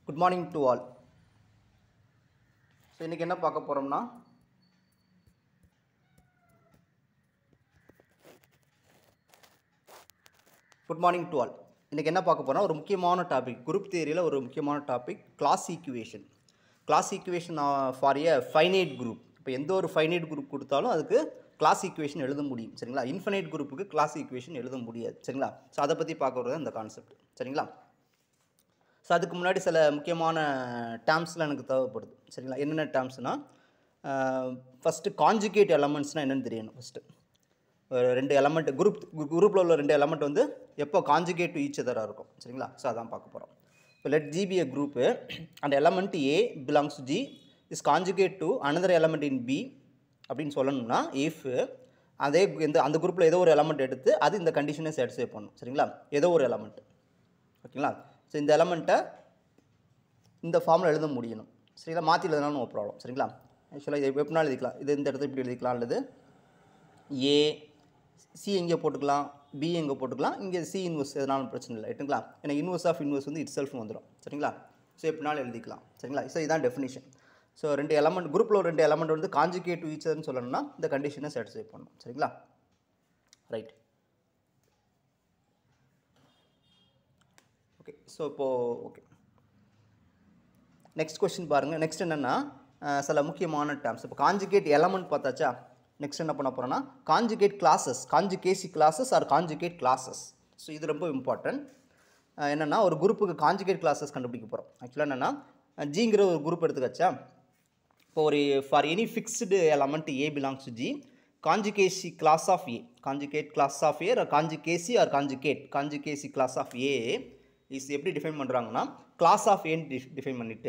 Good morning to all so இன்றைக்கி என்ன பார்க்க போகிறோம்னா குட் மார்னிங் டு ஆல் இன்றைக்கி என்ன பார்க்க போகிறோம் ஒரு முக்கியமான டாபிக் குரூப் தியரியில் ஒரு முக்கியமான topic class equation class equation for a finite group இப்போ எந்த ஒரு ஃபைனைட் குரூப் கொடுத்தாலும் அதுக்கு கிளாஸ் ஈக்குவேஷன் எழுத முடியும் சரிங்களா இன்ஃபைனைட் குரூப்புக்கு கிளாஸ் ஈக்குவேஷன் எழுத முடியாது சரிங்களா ஸோ அதை பற்றி பார்க்கறது இந்த கான்செப்ட் சரிங்களா ஸோ அதுக்கு முன்னாடி சில முக்கியமான டேர்ம்ஸ்லாம் எனக்கு தேவைப்படுது சரிங்களா என்னென்ன டேர்ம்ஸ்னால் ஃபஸ்ட்டு காஞ்சுகேட் எலமெண்ட்ஸ்னால் என்னென்னு தெரியணும் ஃபஸ்ட்டு ஒரு ரெண்டு எலமெண்ட் குரூப் குரூப்பில் உள்ள ரெண்டு எலமெண்ட் வந்து எப்போ காஞ்சுகேட் டு ஈச் அதராக இருக்கும் சரிங்களா ஸோ அதான் பார்க்க போகிறோம் இப்போ let G be a group and element a belongs G is conjugate to another element in B அப்படின்னு சொல்லணும்னா இஃப் அதே இந்த அந்த குரூப்பில் ஏதோ ஒரு எலமெண்ட் எடுத்து அது இந்த கண்டிஷனை சாட்டிஸ்ஃபை பண்ணும் சரிங்களா ஏதோ ஒரு எலமெண்ட் ஓகேங்களா ஸோ இந்த எலமெண்ட்டை இந்த ஃபார்மில் எழுத முடியணும் சரிங்களா மாற்றி எழுதினாலும் நோ ப்ராப்ளம் சரிங்களா ஆக்சுவலாக இது எப்படினாலும் எழுதிக்கலாம் இது இந்த இடத்துல இப்படி எழுதிக்கலாம் அல்லது ஏ சி எங்கே போட்டுக்கலாம் பி எங்கே போட்டுக்கலாம் இங்கே சி இன்வெர்ஸ் எதனாலும் பிரச்சனை இல்லை ரைட்டுங்களா ஏன்னா இன்வெர்ஸ் ஆஃப் இன்வெர்ஸ் வந்து இட் செல்ஃப் வந்துடும் சரிங்களா ஸோ எப்படினாலும் எழுதிக்கலாம் சரிங்களா ஸோ இதான் டெஃபினிஷன் ஸோ ரெண்டு எலமெண்ட் குரூப்பில் ஒரு ரெண்டு எலமெண்ட் வந்து காஞ்சுகேட் டு ஈச்சர்னு சொல்லணும்னா இந்த கண்டிஷனை சாட்டிஸ்ஃபை பண்ணணும் சரிங்களா ரைட் ஓகே ஸோ இப்போது ஓகே நெக்ஸ்ட் கொஸ்டின் பாருங்கள் நெக்ஸ்ட் என்னென்னா சில முக்கியமான டேர்ம்ஸ் இப்போ காஞ்சுகேட் எலமெண்ட் பார்த்தாச்சா நெக்ஸ்ட் என்ன பண்ண போகிறோன்னா conjugate classes conjugacy classes are conjugate classes so இது ரொம்ப இம்பார்ட்டன்ட் என்னென்னா ஒரு குரூப்புக்கு காஞ்சுகேட் கிளாஸஸ் கண்டுபிடிக்க போகிறோம் ஆக்சுவலாக என்னென்னா ஜிங்கிற ஒரு குரூப் எடுத்துக்கச்சா இப்போ ஒரு for any fixed element a belongs to G conjugacy class of a conjugate class of a conjugacy or conjugate conjugacy class of a is எப்படி டிஃபைன் பண்ணுறாங்கன்னா கிளாஸ் ஆஃப் ஏன்னு டி டிஃபைன் பண்ணிவிட்டு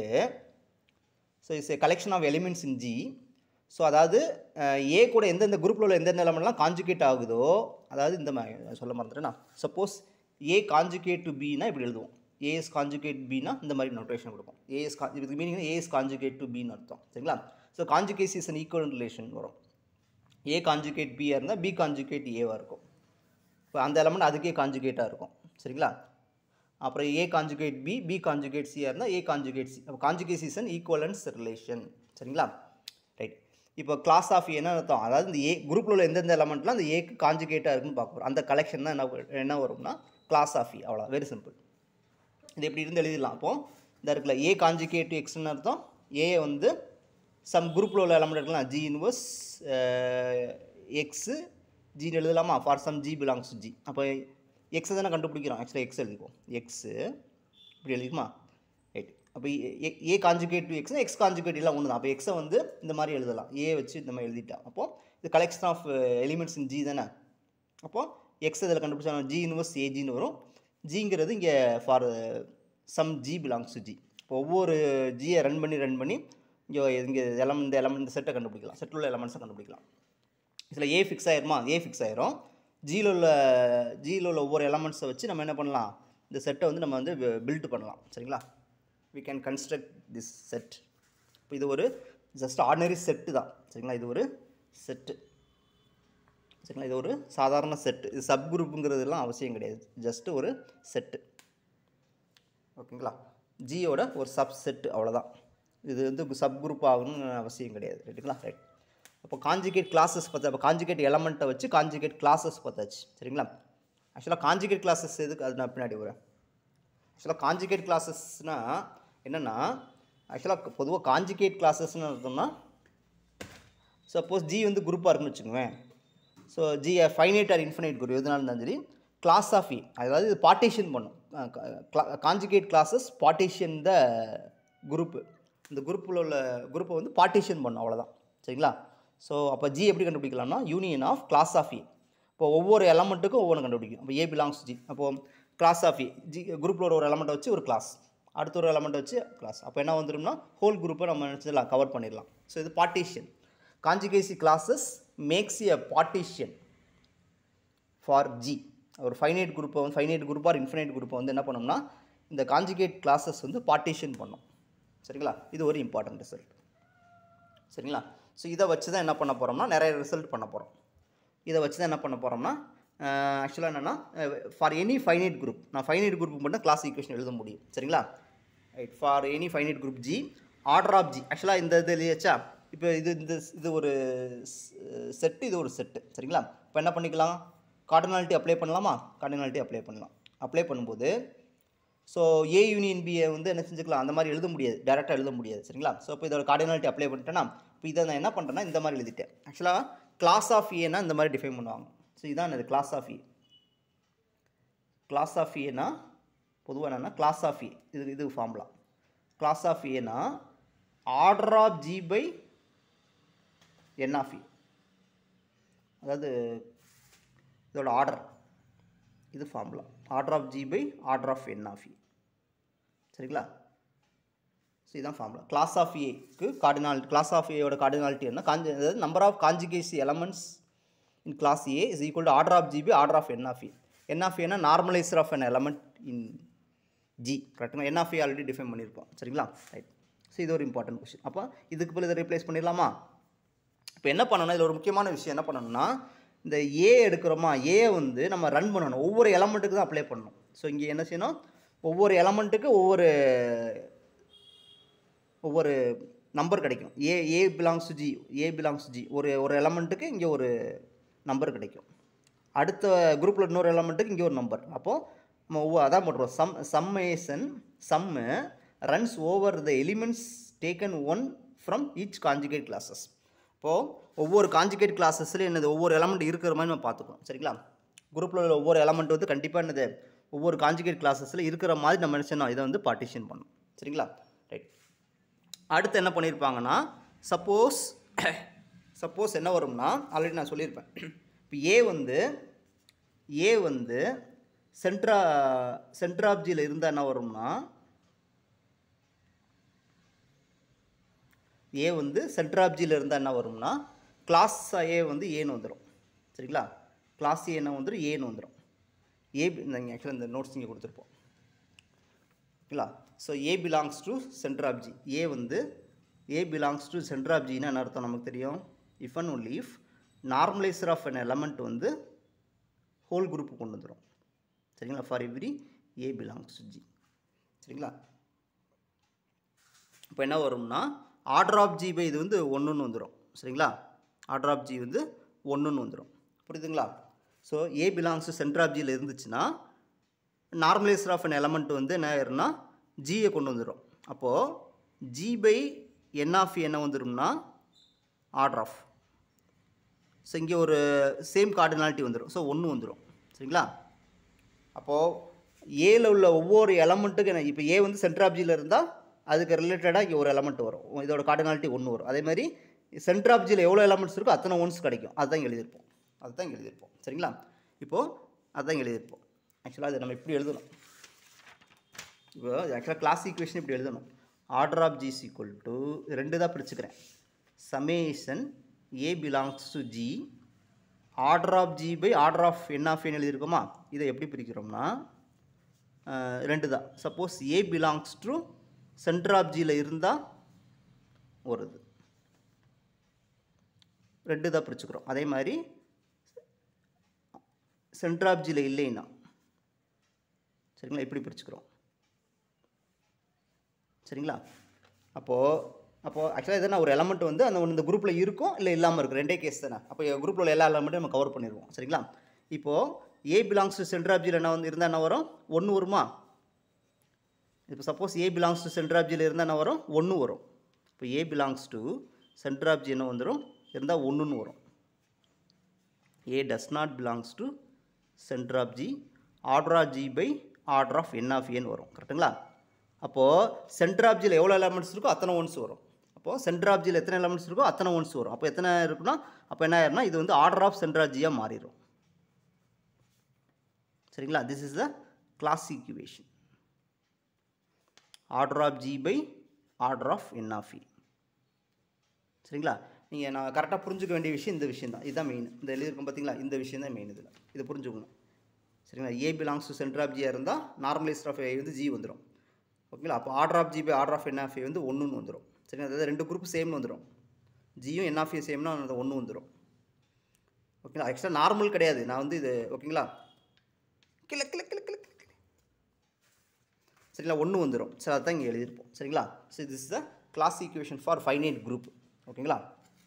so it's a collection of elements in G so அதாவது a கூட எந்தெந்த குரூப்பில் உள்ள எந்தெந்த எலமெண்ட்லாம் காஞ்சுகேட் ஆகுதோ அதாவது இந்த மாதிரி சொல்ல மறந்துட்டேன்னா சப்போஸ் ஏ காஞ்சுகேட் டு பின்னா இப்படி எழுதுவோம் ஏஎஸ் காஞ்சுகேட் பின்னா இந்த மாதிரி நோட்டேஷன் கொடுப்போம் ஏஎஸ் கா இதுக்கு மீனிங் ஏஎஸ் காஞ்சுகேட் டு பின்னு அர்த்தம் சரிங்களா so conjugacy is an equal relation வரும் ஏ காஞ்சுகேட் பியாக இருந்தால் பி காஞ்சுகேட் ஏவாக இருக்கும் இப்போ அந்த எலமெண்ட் அதுக்கே காஞ்சுகேட்டாக இருக்கும் சரிங்களா அப்புறம் a conjugate b b conjugate சியாக இருந்தால் ஏ காஞ்சுகேட் சி அப்போ காஞ்சுகேட் இஸ் ஈக்குவலன்ஸ் ரிலேஷன் சரிங்களா ரைட் இப்போ கிளாஸ் ஆஃப் என்ன அர்த்தம் அதாவது இந்த ஏ குரூப்பில் உள்ள எந்தெந்த எலமெண்ட்லாம் அந்த ஏக்கு காஞ்சுகேட்டாக இருக்குன்னு பார்க்க போகிறோம் அந்த கலெக்ஷன் தான் என்ன என்ன வரும்னா கிளாஸ் ஆஃப் இ அவ்வளோ வெரி சிம்பிள் இது எப்படி இருந்து எழுதிடலாம் அப்போது இந்த இருக்குல்ல ஏ காஞ்சுகேட் எக்ஸ்னு அர்த்தம் ஏ வந்து சம் குரூப்பில் உள்ள எலமெண்ட் இருக்கலாம் ஜி இன்வர்ஸ் எக்ஸு ஜின்னு எழுதலாமா for some g belongs G அப்போ எக்ஸை தானே கண்டுபிடிக்கிறோம் ஆக்சுவலாக எக்ஸ் எழுதிப்போம் எக்ஸு இப்படி எழுதிக்குமா ரைட் அப்போ a conjugate to x x conjugate எல்லாம் ஒன்று தான் அப்போ எக்ஸை வந்து இந்த மாதிரி எழுதலாம் ஏ வச்சு இந்த மாதிரி எழுதிட்டா அப்போது இது collection of elements in G தானே அப்போது எக்ஸ் இதில் கண்டுபிடிச்சா ஜி இன்வர்ஸ் ஏஜின்னு வரும் ஜிங்கிறது இங்கே for some g belongs to G இப்போ ஒவ்வொரு ஜியை ரன் பண்ணி ரன் பண்ணி இங்கே இங்கே எலமெண்ட் இந்த எலமெண்ட் இந்த செட்டை கண்டுபிடிக்கலாம் செட்டில் உள்ள எலமெண்ட்ஸை கண்டுபிடிக்கலாம் இதில் ஏ ஃபிக்ஸ் ஆயிருமா ஏ ஃபிக்ஸ் ஆயிரும் ஜியில் உள்ள ஜியில் உள்ள ஒவ்வொரு எலமெண்ட்ஸை வச்சு நம்ம என்ன பண்ணலாம் இந்த செட்டை வந்து நம்ம வந்து பில்ட் பண்ணலாம் சரிங்களா we can construct this set இப்போ இது ஒரு ஜஸ்ட் ஆர்டினரி செட்டு தான் சரிங்களா இது ஒரு செட்டு சரிங்களா இது ஒரு சாதாரண செட்டு இது சப் குரூப்புங்கிறதுலாம் அவசியம் கிடையாது ஜஸ்ட்டு ஒரு செட்டு ஓகேங்களா ஜியோட ஒரு சப் செட்டு அவ்வளோதான் இது வந்து சப் குரூப் ஆகணும்னு அவசியம் கிடையாது ரைட்டுங்களா ரைட் அப்போ காஞ்சிகேட் கிளாஸஸ் பார்த்தா அப்போ காஞ்சிகேட் எலமெண்ட்டை வச்சு காஞ்சிகேட் கிளாஸஸ் பார்த்தாச்சு சரிங்களா ஆக்சுவலாக காஞ்சிகேட் கிளாஸஸ் எதுக்கு அது நான் பின்னாடி வரேன் ஆக்சுவலாக காஞ்சிகேட் கிளாஸஸ்னால் என்னென்னா ஆக்சுவலாக பொதுவாக காஞ்சிகேட் கிளாஸஸ்னு அர்த்தம்னா சப்போஸ் ஜி வந்து குரூப்பாக இருக்குன்னு வச்சுக்கோங்க so G finite or infinite group எதுனாலும் இருந்தாலும் சரி கிளாஸ் ஆஃப் இ அதாவது இது பார்ட்டிஷன் பண்ணும் conjugate classes partition the group இந்த குரூப்பில் உள்ள குரூப்பை வந்து பார்ட்டிஷன் பண்ணும் அவ்வளோதான் சரிங்களா ஸோ அப்போ ஜி எப்படி கண்டுபிடிக்கலாம்னா union of class of e இப்போ ஒவ்வொரு எலமெண்ட்டுக்கும் ஒவ்வொன்று கண்டுபிடிக்கும் அப்போ ஏ பிலாங்ஸ் ஜி அப்போது கிளாஸ் ஆஃப் இ ஜி குரூப்பில் ஒரு எலமெண்ட்டை வச்சு ஒரு கிளாஸ் அடுத்த ஒரு எலமெண்ட்டை வச்சு கிளாஸ் அப்போ என்ன வந்துடும்னா ஹோல் குரூப்பை நம்ம நினச்சிடலாம் கவர் பண்ணிடலாம் ஸோ இது partition conjugacy classes makes a partition for G ஒரு ஃபைனைட் குரூப்பை வந்து ஃபைனைட் குரூப் ஆர் இன்ஃபினைட் குரூப்பை வந்து என்ன பண்ணோம்னா இந்த காஞ்சிகேட் கிளாஸஸ் வந்து பார்ட்டிஷன் பண்ணோம் சரிங்களா இது ஒரு இம்பார்ட்டன்ட் ரிசல்ட் சரிங்களா ஸோ இதை வச்சு தான் என்ன பண்ண போகிறோம்னா நிறைய ரிசல்ட் பண்ண போகிறோம் இதை வச்சு தான் என்ன பண்ண போகிறோம்னா ஆக்சுவலாக என்னென்னா ஃபார் எனி ஃபைனைட் குரூப் நான் ஃபைனைட் குரூப்புக்கு மட்டும் கிளாஸ் ஈக்குவேஷன் எழுத முடியும் சரிங்களா right for any finite group G order of G ஆக்சுவலாக இந்த இது இல்லையாச்சா இப்போ இது இந்த இது ஒரு செட்டு இது ஒரு செட்டு சரிங்களா இப்போ என்ன பண்ணிக்கலாம் கார்டினாலிட்டி அப்ளை பண்ணலாமா கார்டினாலிட்டி அப்ளை பண்ணலாம் அப்ளை பண்ணும்போது ஸோ ஏ யூனியன் பியை வந்து என்ன செஞ்சுக்கலாம் அந்த மாதிரி எழுத முடியாது டேரெக்டாக எழுத முடியாது சரிங்களா ஸோ இப்போ இதோட கார்டினாலிட்டி அப்ளை பண்ணிட்டேன்னா இப்போ இதை நான் என்ன பண்ணுறேன்னா இந்த மாதிரி எழுதிட்டேன் ஆக்சுவலாக கிளாஸ் ஆஃப் ஏனா இந்த மாதிரி டிஃபைன் பண்ணுவாங்க ஸோ இதான் இது class of a class of ஏனா பொதுவாக என்னென்னா கிளாஸ் ஆஃப் ஏ இது இது ஃபார்முலா கிளாஸ் ஆஃப் ஏனா order of G by N of a அதாவது இதோட ஆர்டர் இது formula order of G by order of N of a சரிங்களா ஸோ இதுதான் ஃபார்முலா கிளாஸ் ஆஃப் ஏக்கு கார்டினாலிட்டி கிளாஸ் ஆஃப் ஏயோட கார்டினாலிட்டி என்ன காஞ்சி அதாவது number of conjugacy elements in class a is equal to order of G by order of N of a N of ஏனா normaliser of an element in G கரெக்டுங்களா N of a already define பண்ணியிருப்போம் சரிங்களா right so இது ஒரு important question அப்போ இதுக்கு பதில் இதை ரீப்ளேஸ் பண்ணிடலாமா இப்போ என்ன பண்ணணும் இதில் ஒரு முக்கியமான விஷயம் என்ன பண்ணணும்னா இந்த ஏ எடுக்கிறோமா ஏ வந்து நம்ம ரன் பண்ணணும் ஒவ்வொரு எலமெண்ட்டுக்கு தான் அப்ளை பண்ணணும் ஸோ இங்கே என்ன செய்யணும் ஒவ்வொரு எலமெண்ட்டுக்கு ஒவ்வொரு ஒவ்வொரு நம்பர் கிடைக்கும் a a belongs G a belongs G ஒரு ஒரு எலமெண்ட்டுக்கு இங்கே ஒரு நம்பர் கிடைக்கும் அடுத்த குரூப்பில் இன்னொரு எலமெண்ட்டுக்கு இங்கே ஒரு நம்பர் அப்போது நம்ம ஒவ்வொரு அதான் பண்ணுறோம் sum summation sum runs over the elements taken one from each conjugate classes இப்போது ஒவ்வொரு காஞ்சிகேட் கிளாஸஸ்லையும் என்னது ஒவ்வொரு எலமெண்ட் இருக்கிற மாதிரி நம்ம பார்த்துக்கணும் சரிங்களா குரூப்பில் உள்ள ஒவ்வொரு எலமெண்ட் வந்து கண்டிப்பாக என்னது ஒவ்வொரு காஞ்சிகேட் கிளாஸஸில் இருக்கிற மாதிரி நம்ம என்ன செய்யணும் இதை வந்து பார்ட்டிஷன் பண்ணணும் சரிங்களா ரைட் அடுத்து என்ன பண்ணியிருப்பாங்கன்னா சப்போஸ் சப்போஸ் என்ன வரும்னா ஆல்ரெடி நான் சொல்லியிருப்பேன் இப்போ ஏ வந்து ஏ வந்து சென்ட்ரா சென்ட்ராப்ஜியில் இருந்தால் என்ன வரும்னா ஏ வந்து சென்ட்ராப்ஜியில் இருந்தால் என்ன வரும்னா கிளாஸ் ஏ வந்து ஏன்னு வந்துடும் சரிங்களா கிளாஸ் ஏ என்ன வந்துடும் ஏன்னு வந்துடும் ஏ இந்த ஆக்சுவலாக இந்த நோட்ஸ் இங்கே கொடுத்துருப்போம் ஓகேங்களா so a belongs to center of G a வந்து a belongs to center of ஜின்னு என்ன அர்த்தம் நமக்கு தெரியும் if and only if normaliser of an element வந்து ஹோல் குரூப் கொண்டு வந்துடும் சரிங்களா for every a belongs to G சரிங்களா இப்போ என்ன வரும்னா ஆர்டர் ஆஃப் ஜி பை இது வந்து ஒன்றுன்னு வந்துடும் சரிங்களா ஆர்டர் ஆஃப் ஜி வந்து ஒன்றுன்னு வந்துடும் புரியுதுங்களா so a belongs to center of ஜியில் இருந்துச்சுன்னா நார்மலைசர் ஆஃப் அன் எலமெண்ட் வந்து என்ன ஆயிரும்னா ஜியை கொண்டு வந்துடும் அப்போது ஜி பை என் ஆஃப் என்ன வந்துடும்னா ஆர்டர் ஆஃப் ஸோ இங்கே ஒரு சேம் கார்டினாலிட்டி வந்துடும் ஸோ ஒன்று வந்துடும் சரிங்களா அப்போது ஏல உள்ள ஒவ்வொரு எலமெண்ட்டுக்கு என்ன இப்போ ஏ வந்து சென்டர் ஆப்ஜியில் இருந்தால் அதுக்கு ரிலேட்டடாக இங்கே ஒரு எலமெண்ட் வரும் இதோட கார்டினாலிட்டி ஒன்று வரும் அதே மாதிரி சென்டர் ஆப்ஜியில் எவ்வளோ எலமெண்ட்ஸ் இருக்கோ அத்தனை ஒன்ஸ் கிடைக்கும் அதுதான் இங்கே எழுதியிருப்போம் அதுதான் இங்கே எழுதியிருப்போம் சரிங்களா இப்போது அதுதான் இங்கே எழுதியிருப்போம் ஆக்சுவலாக அதை நம்ம இப்படி எழுதணும் இப்போ ஆக்சுவலாக கிளாஸ் ஈக்குவேஷன் இப்படி எழுதணும் order of G equal to ரெண்டு தான் பிரிச்சுக்கிறேன் summation a belongs to G order of G by order of N of N எழுதியிருக்கோமா இதை எப்படி பிரிக்கிறோம்னா அஹ், ரெண்டு தான் suppose a belongs to center of ஜியில் இருந்தால் ஒரு இது ரெண்டு தான் பிரிச்சுக்கிறோம் அதே மாதிரி சென்டர் ஆஃப் ஜியில் இல்லைன்னா சரிங்களா இப்படி பிரிச்சுக்கிறோம் சரிங்களா அப்போது அப்போது ஆக்சுவலாக எதனா ஒரு எலமெண்ட் வந்து அந்த ஒன்று இந்த குரூப்பில் இருக்கும் இல்லை இல்லாமல் இருக்கும் ரெண்டே கேஸ் தானே அப்போ குரூப்பில் உள்ள எல்லா எலமெண்ட்டும் நம்ம கவர் பண்ணிடுவோம் சரிங்களா இப்போது ஏ பிலாங்ஸ் டு சென்டர் ஆப்ஜியில் என்ன வந்து இருந்தால் என்ன வரும் ஒன்று வருமா இப்போ suppose a belongs to center ஆப்ஜியில் இருந்தால் என்ன வரும் ஒன்று வரும் இப்போ ஏ பிலாங்ஸ் டு சென்டர் ஆப்ஜி என்ன வந்துடும் இருந்தால் ஒன்றுன்னு வரும் a does not belong to center of G order of G by order of N of ஏன்னு வரும் கரெக்டுங்களா அப்போது சென்டர் ஆஃப் ஜியில் எவ்வளோ எலமெண்ட்ஸ் இருக்கோ அத்தனை ஒன்ஸ் வரும் அப்போது சென்டர் ஆஃப் ஜியில் எத்தனை எலமெண்ட்ஸ் இருக்கோ அத்தனை ஒன்ஸ் வரும் அப்போ எத்தனை இருக்குன்னா அப்போ என்ன ஆயிரும்னா இது வந்து ஆர்டர் ஆஃப் சென்டர் ஆஃப் ஜியாக மாறிடும் சரிங்களா this is the class equation order of G by order of N of e சரிங்களா நீங்கள் நான் கரெக்டாக புரிஞ்சுக்க வேண்டிய விஷயம் இந்த விஷயம் தான் இதுதான் மெயின் இந்த எழுதியிருக்கோம் பார்த்தீங்களா இந்த விஷயம் தான் மெயின் இதில் இதை புரிஞ்சுக்கணும் சரிங்களா a belongs to center of ஜியாக இருந்தால் நார்மலைஸ்ட் ஆஃப் ஏ வந்து ஜி வந்துடும் ஓகேங்களா அப்போ order of G by order of N of a வந்து ஒன்றுன்னு வந்துடும் சரிங்களா அதாவது ரெண்டு குரூப் சேம்னு வந்துடும் ஜியும் என் ஆஃப் ஏ சேம்னா அது ஒன்று வந்துடும் ஓகேங்களா எக்ஸ்ட்ரா நார்மல் கிடையாது நான் வந்து இது ஓகேங்களா கிள கிள கிள கிள கிள கிள. சரிங்களா ஒன்று வந்துடும் சரி அதான் இங்கே எழுதியிருப்போம் சரிங்களா so this is the class equation for finite group ஓகேங்களா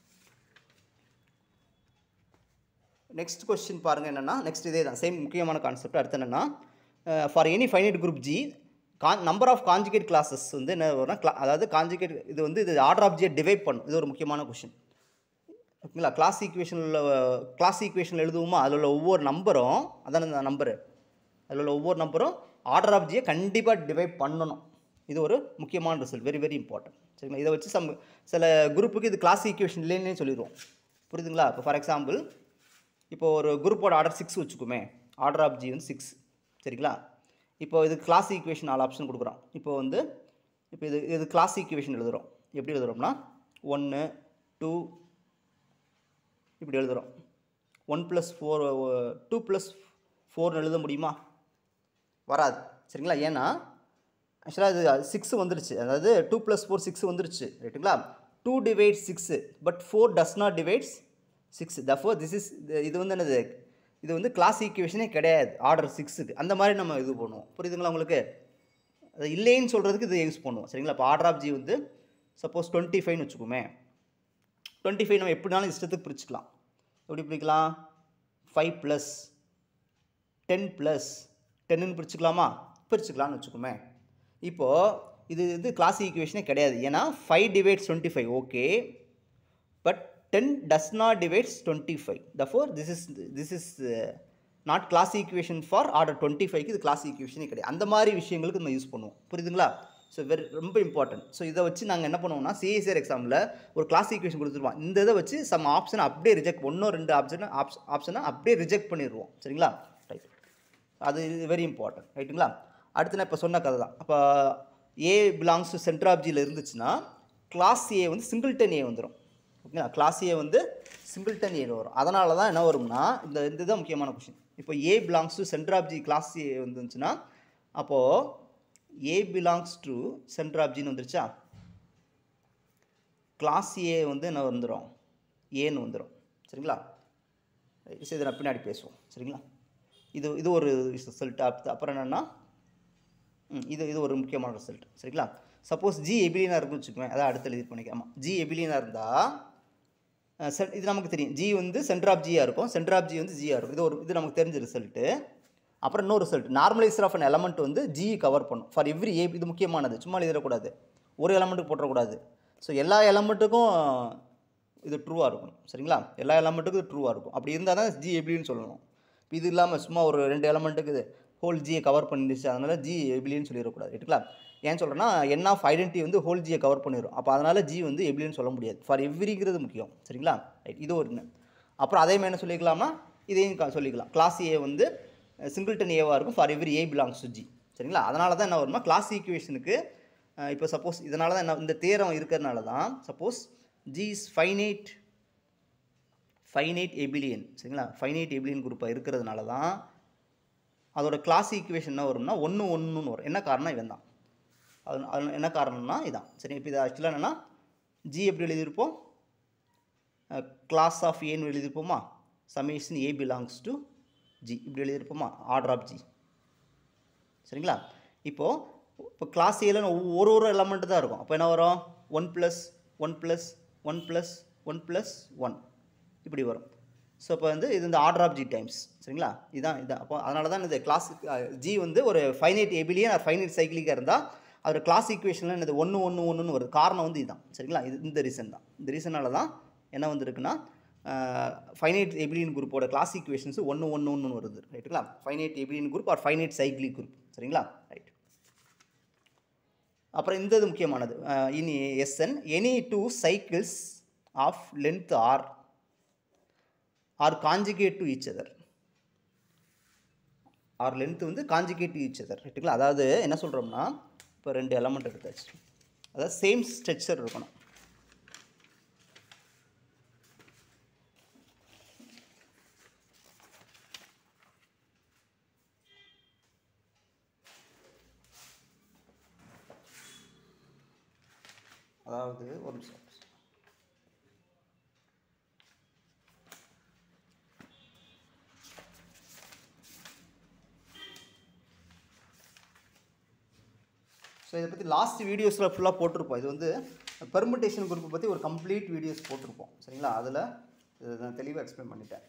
நெக்ஸ்ட் கொஸ்டின் பாருங்கள் என்னென்னா நெக்ஸ்ட் இதே தான் சேம் முக்கியமான கான்செப்ட் அடுத்து என்னென்னா for any finite group G கான் நம்பர் ஆஃப் கான்ஜுகேட் கிளாஸஸ் வந்து என்ன வரும்னா cla- அதாவது கான்ஜுகேட் இது வந்து இது ஆர்டர் ஆஃப் ஜியை டிவைட் பண்ணும் இது ஒரு முக்கியமான கொஷின் ஓகேங்களா கிளாஸ் ஈக்குவேஷனில் கிளாஸ் ஈக்குவேஷனில் எழுதுவோமா அதில் உள்ள ஒவ்வொரு நம்பரும் அதான இந்த நம்பரு அதில் உள்ள ஒவ்வொரு நம்பரும் ஆர்டர் ஆஃப் ஜியை கண்டிப்பாக டிவைட் பண்ணணும் இது ஒரு முக்கியமான ரிசல்ட் வெரி வெரி இம்பார்ட்டன்ட் சரிங்களா இதை வச்சு சம் சில குரூப்புக்கு இது கிளாஸ் ஈக்குவேஷன் இல்லைன்னே சொல்லிடுவோம் புரியுதுங்களா இப்போ ஃபார் எக்ஸாம்பிள் இப்போ ஒரு குரூப்போட ஆர்டர் சிக்ஸ் வச்சுக்குமே ஆர்டர் ஆஃப் ஜி வந்து சிக்ஸ் சரிங்களா இப்போ இது கிளாஸ் ஈக்குவேஷன் நாலு ஆப்ஷன் கொடுக்குறோம் இப்போ வந்து இப்போ இது இது கிளாஸ் ஈக்குவேஷன் எழுதுகிறோம் எப்படி எழுதுகிறோம்னா ஒன்று டூ இப்படி எழுதுகிறோம் one plus four two plus ஃபோர்னு எழுத முடியுமா வராது சரிங்களா ஏன்னா ஆக்சுவலாக இது சிக்ஸ் வந்துருச்சு அதாவது டூ ப்ளஸ் ஃபோர் சிக்ஸ் வந்துருச்சு ரைட்டுங்களா two divide six but four does not divides six therefore this is இது வந்து என்னது இது வந்து கிளாஸ் ஈக்குவேஷனே கிடையாது ஆர்டர் சிக்ஸுக்கு அந்த மாதிரி நம்ம இது பண்ணுவோம் புரியுதுங்களா உங்களுக்கு அது இல்லைன்னு சொல்கிறதுக்கு இது யூஸ் பண்ணுவோம் சரிங்களா இப்போ ஆர்டர் ஆஃப் ஜி வந்து சப்போஸ் டுவெண்ட்டி ஃபைவ்னு வச்சுக்கோமே டுவெண்ட்டி ஃபைவ் நம்ம எப்படினாலும் இஷ்டத்துக்கு பிரிச்சுக்கலாம் எப்படி பிரிக்கலாம் ஃபைவ் ப்ளஸ் டென் ப்ளஸ் டென்னு பிரிச்சுக்கலாமா பிரிச்சுக்கலாம்னு வச்சுக்கோமே இப்போது இது வந்து கிளாஸ் ஈக்குவேஷனே கிடையாது ஏன்னா five divides twenty five okay but ten does not divides twenty five therefore this is this is not class equation for order twenty ஃபைவ்க்கு இது கிளாஸ் ஈக்குவேஷனே கிடையாது அந்த மாதிரி விஷயங்களுக்கு நம்ம யூஸ் பண்ணுவோம் புரியுதுங்களா ஸோ வெரி ரொம்ப இம்பார்ட்டன்ட் ஸோ இதை வச்சு நாங்கள் என்ன பண்ணுவோம்னா சிஎஸ்ஆர் எக்ஸாமில் ஒரு கிளாஸ் ஈக்குவேஷன் கொடுத்துருவோம் இந்த இதை வச்சு சம் ஆப்ஷனை அப்படியே ரிஜெக்ட் ஒன்றோ ரெண்டு ஆப்ஷனை ஆப்ஷனை அப்படியே ரிஜெக்ட் பண்ணிடுவோம் சரிங்களா ரைட் அது வெரி இம்பார்ட்டன்ட் ரைட்டுங்களா அடுத்து நான் இப்போ சொன்ன கதை தான் அப்போ a belongs to center of ஜியில் இருந்துச்சுன்னா கிளாஸ் ஏ வந்து சிங்கிள்டன் ஏ வந்துடும் ஓகேங்களா கிளாஸ் ஏ வந்து சிங்கிள்டன் ஏ வரும் அதனால தான் என்ன வரும்னா இந்த இந்த இதுதான் முக்கியமான கொஷின் இப்போ a belongs to center of G class a வந்துச்சுன்னா அப்போது a belongs to center of ஜின்னு வந்துருச்சா கிளாஸ் ஏ வந்து என்ன வந்துடும் ஏன்னு வந்துடும் சரிங்களா சரி இதை நான் பின்னாடி பேசுவோம் சரிங்களா இது இது ஒரு ரிசல்ட் அப்புறம் என்னென்னா ம், இது இது ஒரு முக்கியமான ரிசல்ட் சரிங்களா சப்போஸ் ஜி எபிலியனாக இருக்குன்னு வச்சுக்கோங்க அதான் அடுத்து எழுதி பண்ணிக்கலாம் ஆமாம் ஜி எபிலியனாக இருந்தால் சென் இது நமக்கு தெரியும் ஜி வந்து சென்டர் ஆஃப் ஜியாக இருக்கும் சென்டர் ஆஃப் ஜி வந்து ஜியாக இருக்கும் இது ஒரு இது நமக்கு தெரிஞ்ச ரிசல்ட்டு அப்புறம் இன்னொரு result normaliser of an element வந்து ஜி கவர் பண்ணும் ஃபார் எவ்ரி ஏ இது முக்கியமானது சும்மா எழுதிடக்கூடாது ஒரு எலமெண்ட்டுக்கு போட்டுறக்கூடாது ஸோ எல்லா எலமெண்ட்டுக்கும் இது ட்ரூவாக இருக்கும் சரிங்களா எல்லா எலமெண்ட்டுக்கும் இது ட்ரூவாக இருக்கும் அப்படி இருந்தால் தான் ஜி எப்படின்னு சொல்லணும் இப்ப இது இல்லாமல் சும்மா ஒரு ரெண்டு எலமெண்ட்டுக்கு இது ஹோல் ஜியை கவர் பண்ணிடுச்சு அதனால் ஜி எபிலியன்னு சொல்லிடக்கூடாது ரைட்டுங்களா ஏன் சொல்கிறேன்னா என் ஆஃப் ஐடென்டி வந்து ஹோல் ஜியை கவர் பண்ணிடும் அப்போ அதனால் ஜி வந்து எபிலியன்னு சொல்ல முடியாது ஃபார் எவ்ரிங்கிறது முக்கியம் சரிங்களா ரைட் இது ஒன்று அப்புறம் அதே மாதிரி என்ன சொல்லிக்கலாம்னா இதையும் க- சொல்லிக்கலாம் கிளாஸ் ஏ வந்து சிங்கிள்டன் ஏவாக இருக்கும் for every a belongs to G சரிங்களா அதனால தான் என்ன வரும்னா கிளாஸ் ஈக்குவேஷனுக்கு இப்போ சப்போஸ் இதனால தான் என்ன இந்த தேரம் இருக்கிறதுனால தான் suppose G is finite finite abelian சரிங்களா ஃபைனைட் எபிலியன் குரூப்பாக இருக்கிறதுனால தான் அதோட கிளாஸ் ஈக்குவேஷன் என்ன வரும்னா ஒன்று ஒன்றுன்னு வரும் என்ன காரணம் இவன் தான் அது அது என்ன காரணம்னா இதான் சரி இப்போ இது ஆக்சுவலாக என்னென்னா ஜி எப்படி எழுதியிருப்போம் கிளாஸ் ஆஃப் ஏன்னு எழுதியிருப்போமா summation a belongs to G இப்படி எழுதியிருப்போமா ஆர்டர் ஆஃப் ஜி சரிங்களா இப்போது இப்போ கிளாஸ் ஏல ஒரு ஒரு எலமெண்ட்டு தான் இருக்கும் அப்போ என்ன வரும் one plus one plus one plus one plus one இப்படி வரும் ஸோ இப்போ வந்து இது இந்த ஆர்டர் ஆஃப் ஜி டைம்ஸ் சரிங்களா இதான் இதான் அப்போ அதனால தான் இந்த கிளாஸ் ஜி வந்து ஒரு ஃபைனைட் எபிலியன் ஒரு ஃபைனைட் சைக்கிளிக்காக இருந்தால் அதோட கிளாஸ் ஈக்குவேஷனில் இது ஒன்று ஒன்று ஒன்றுன்னு வருது காரணம் வந்து இதுதான் சரிங்களா இது இந்த ரீசன் தான் இந்த ரீசனால தான் என்ன வந்திருக்குன்னா ஃபைனைட் எபிலியன் குரூப்போட கிளாஸ் ஈக்குவேஷன்ஸ் ஒன்று ஒன்று ஒன்று வருது ரைட்டுங்களா finite abelian group or finite cyclic group சரிங்களா ரைட் அப்புறம் இந்த இது முக்கியமானது in S n any two cycles of length r are conjugate to each other r length வந்து காஞ்சிகேட் டு ஈச் அதர் ரைட்டுங்களா அதாவது என்ன சொல்கிறோம்னா இப்போ ரெண்டு எலமெண்ட் எடுத்தாச்சு அதாவது சேம் ஸ்ட்ரக்சர் இருக்கணும் அதாவது ஒரு நிமிஷம் ஸோ இதை பற்றி லாஸ்ட் வீடியோஸில் ஃபுல்லாக போட்டிருப்போம் இது வந்து பெர்முட்டேஷன் குரூப்பை பற்றி ஒரு கம்ப்ளீட் வீடியோஸ் போட்டிருப்போம் சரிங்களா அதில் இதை நான் தெளிவாக எக்ஸ்பிளைன் பண்ணிட்டேன்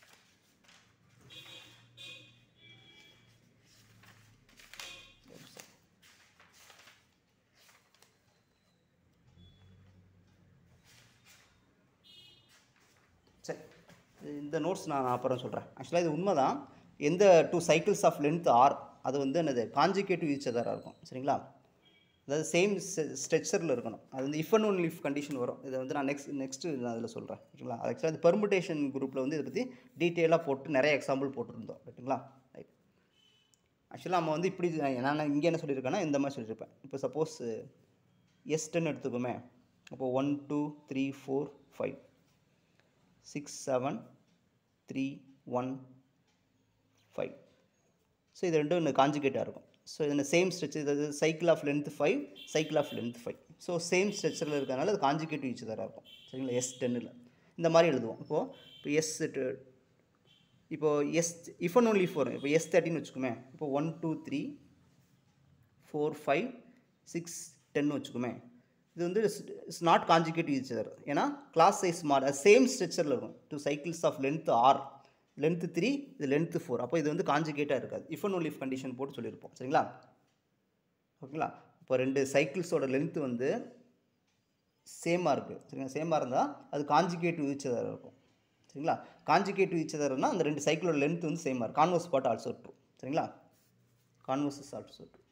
சரி இந்த நோட்ஸ் நான் அப்புறம் சொல்கிறேன் ஆக்சுவலாக இது உண்மை தான் எந்த two cycles of length r அது வந்து என்னது காஞ்சிகேட்டிவ் ஈச் அதராக இருக்கும் சரிங்களா அதாவது சேம் ஸ்ட்ரெச்சரில் இருக்கணும் அது வந்து if and only if condition வரும் இதை வந்து நான் நெக்ஸ்ட் நெக்ஸ்ட்டு நான் அதில் சொல்கிறேன் ஓகேங்களா ஆக்சுவலாக இந்த பெர்முடேஷன் குரூப்பில் வந்து இதை பற்றி டீட்டெயிலாக போட்டு நிறைய எக்ஸாம்பிள் போட்டிருந்தோம் ரைட்டுங்களா ரைட் ஆக்சுவலாக நம்ம வந்து இப்படி நான் இங்கே என்ன சொல்லியிருக்கேன்னா இந்த மாதிரி சொல்லியிருப்பேன் இப்போ சப்போஸ் எஸ் டென் எடுத்துக்கோமே அப்போ one two three four five six seven three one five so இது ரெண்டும் காஞ்சுகேட்டாக இருக்கும் ஸோ இது சேம் ஸ்ட்ரெச் இது cycle of length five cycle of length five so same ஸ்ட்ரெச்சரில் இருக்கிறனால அது காஞ்சுகேட்டிவ் ஈச் தராக இருக்கும் சரிங்களா எஸ் டென்னில் இந்த மாதிரி எழுதுவோம் இப்போது இப்போ எஸ் இப்போது S if and only if four S தேர்ட்டின்னு வச்சுக்கோமே இப்போ one two three four five six டென்னு வச்சுக்கோமே இது வந்து it's not conjugative each other ஏன்னா கிளாஸ் சைஸ் மாற சேம் ஸ்ட்ரெச்சரில் இருக்கும் two cycles of length r length three இது லென்த்து ஃபோர் அப்போ இது வந்து காஞ்சிகேட்டாக இருக்காது இஃப் அண்ட் ஒன்லி கண்டிஷன் போட்டு சொல்லியிருப்போம் சரிங்களா ஓகேங்களா இப்போ ரெண்டு சைக்கிள்ஸோட லென்த்து வந்து சேமாக இருக்குது சரிங்களா சேமாக இருந்தால் அது காஞ்சிகேட்டிவ் ஈச்சதர் இருக்கும் சரிங்களா காஞ்சிகேட்டிவ் ஈச்சதர்னா அந்த ரெண்டு சைக்கிளோட லென்த் வந்து சேமாக இருக்கும் கான்வர்ஸ் பாட் ஆல்சோ ட்ரூ சரிங்களா கான்வர்ஸ் இஸ் ஆல்சோ ட்ரூ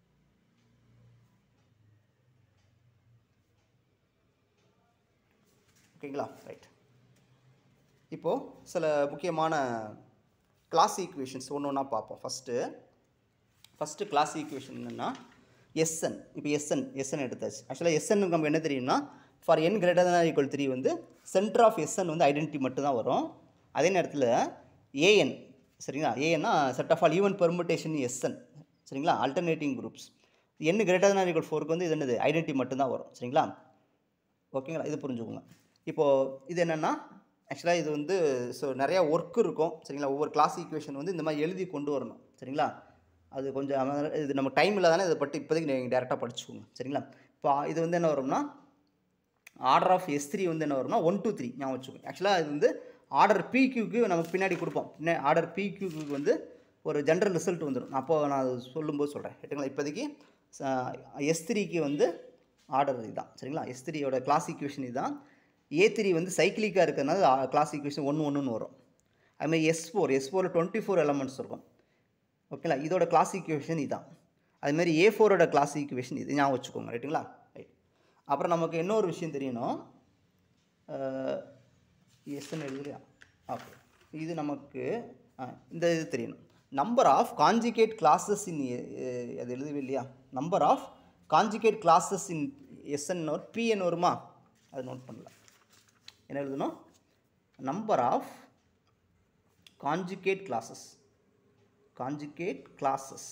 ஓகேங்களா ரைட் இப்போது சில முக்கியமான கிளாஸ் ஈக்குவேஷன்ஸ் ஒன்று ஒன்றா பார்ப்போம் ஃபஸ்ட்டு ஃபஸ்ட்டு கிளாஸ் ஈக்குவேஷன் என்னென்னா எஸ்என் இப்போ எஸ்என் எஸ்என் எடுத்தாச்சு ஆக்சுவலாக எஸ்என் நமக்கு என்ன தெரியும்னா for n greater than equal three வந்து சென்டர் ஆஃப் எஸ்என் வந்து ஐடென்டிட்டி மட்டும் தான் வரும் அதே நேரத்தில் ஏஎன் சரிங்களா ஏஎன்னா set of all even permutation S n சரிங்களா alternating groups n greater than equal ஃபோருக்கு வந்து இது என்னது ஐடென்டிட்டி மட்டும் தான் வரும் சரிங்களா ஓகேங்களா இது புரிஞ்சுக்கோங்க இப்போது இது என்னென்னா ஆக்சுவலாக இது வந்து ஸோ நிறையா ஒர்க் இருக்கும் சரிங்களா ஒவ்வொரு கிளாஸ் ஈக்குவேஷன் வந்து இந்த மாதிரி எழுதி கொண்டு வரணும் சரிங்களா அது கொஞ்சம் அம- இது நம்ம டைம் இல்லாதானே இதை பற்றி இப்போதைக்கு நீங்கள் டேரெக்டாக படிச்சுக்கோங்க சரிங்களா இப்போ இது வந்து என்ன வரும்னா ஆர்டர் ஆஃப் எஸ் த்ரீ வந்து என்ன வரும்னா ஒன் டூ த்ரீ ஞாபகம் வச்சுக்கோங்க ஆக்சுவலாக இது வந்து ஆர்டர் பிக்யூக்கு நமக்கு பின்னாடி கொடுப்போம் பின்ன ஆர்டர் பிக்யூக்கு வந்து ஒரு ஜென்ரல் ரிசல்ட் வந்துடும் அப்போ நான் அது சொல்லும்போது சொல்கிறேன் ரைட்டுங்களா இப்போதைக்கு எஸ் த்ரீக்கு வந்து ஆர்டர் இதுதான் சரிங்களா எஸ் த்ரீயோட கிளாஸ் ஈக்குவேஷன் இதுதான் ஏ த்ரீ வந்து சைக்கிளிக்காக இருக்கிறதுனால கிளாஸ் ஈக்குவேஷன் ஒன்று ஒன்றுன்னு வரும் அதுமாதிரி எஸ் ஃபோர் எஸ் ஃபோரில் டுவெண்ட்டி ஃபோர் எலமெண்ட்ஸ் இருக்கும் ஓகேங்களா இதோட கிளாஸ் ஈக்குவேஷன் இதான் அதுமாரி ஏ ஃபோரோட கிளாஸ் ஈக்குவேஷன் இது ஞாபகம் வச்சுக்கோங்க ரைட்டுங்களா ரைட் அப்புறம் நமக்கு இன்னொரு விஷயம் தெரியணும் எஸ்ன்னு எழுதுலையா ஓகே இது நமக்கு ஆ, இந்த இது தெரியணும் number of conjugate classes in அது எழுதவே இல்லையா number of conjugate classes in S n ஒரு பிஎன் வருமா அது நோட் பண்ணல என்ன எழுதணும் number of conjugate classes conjugate classes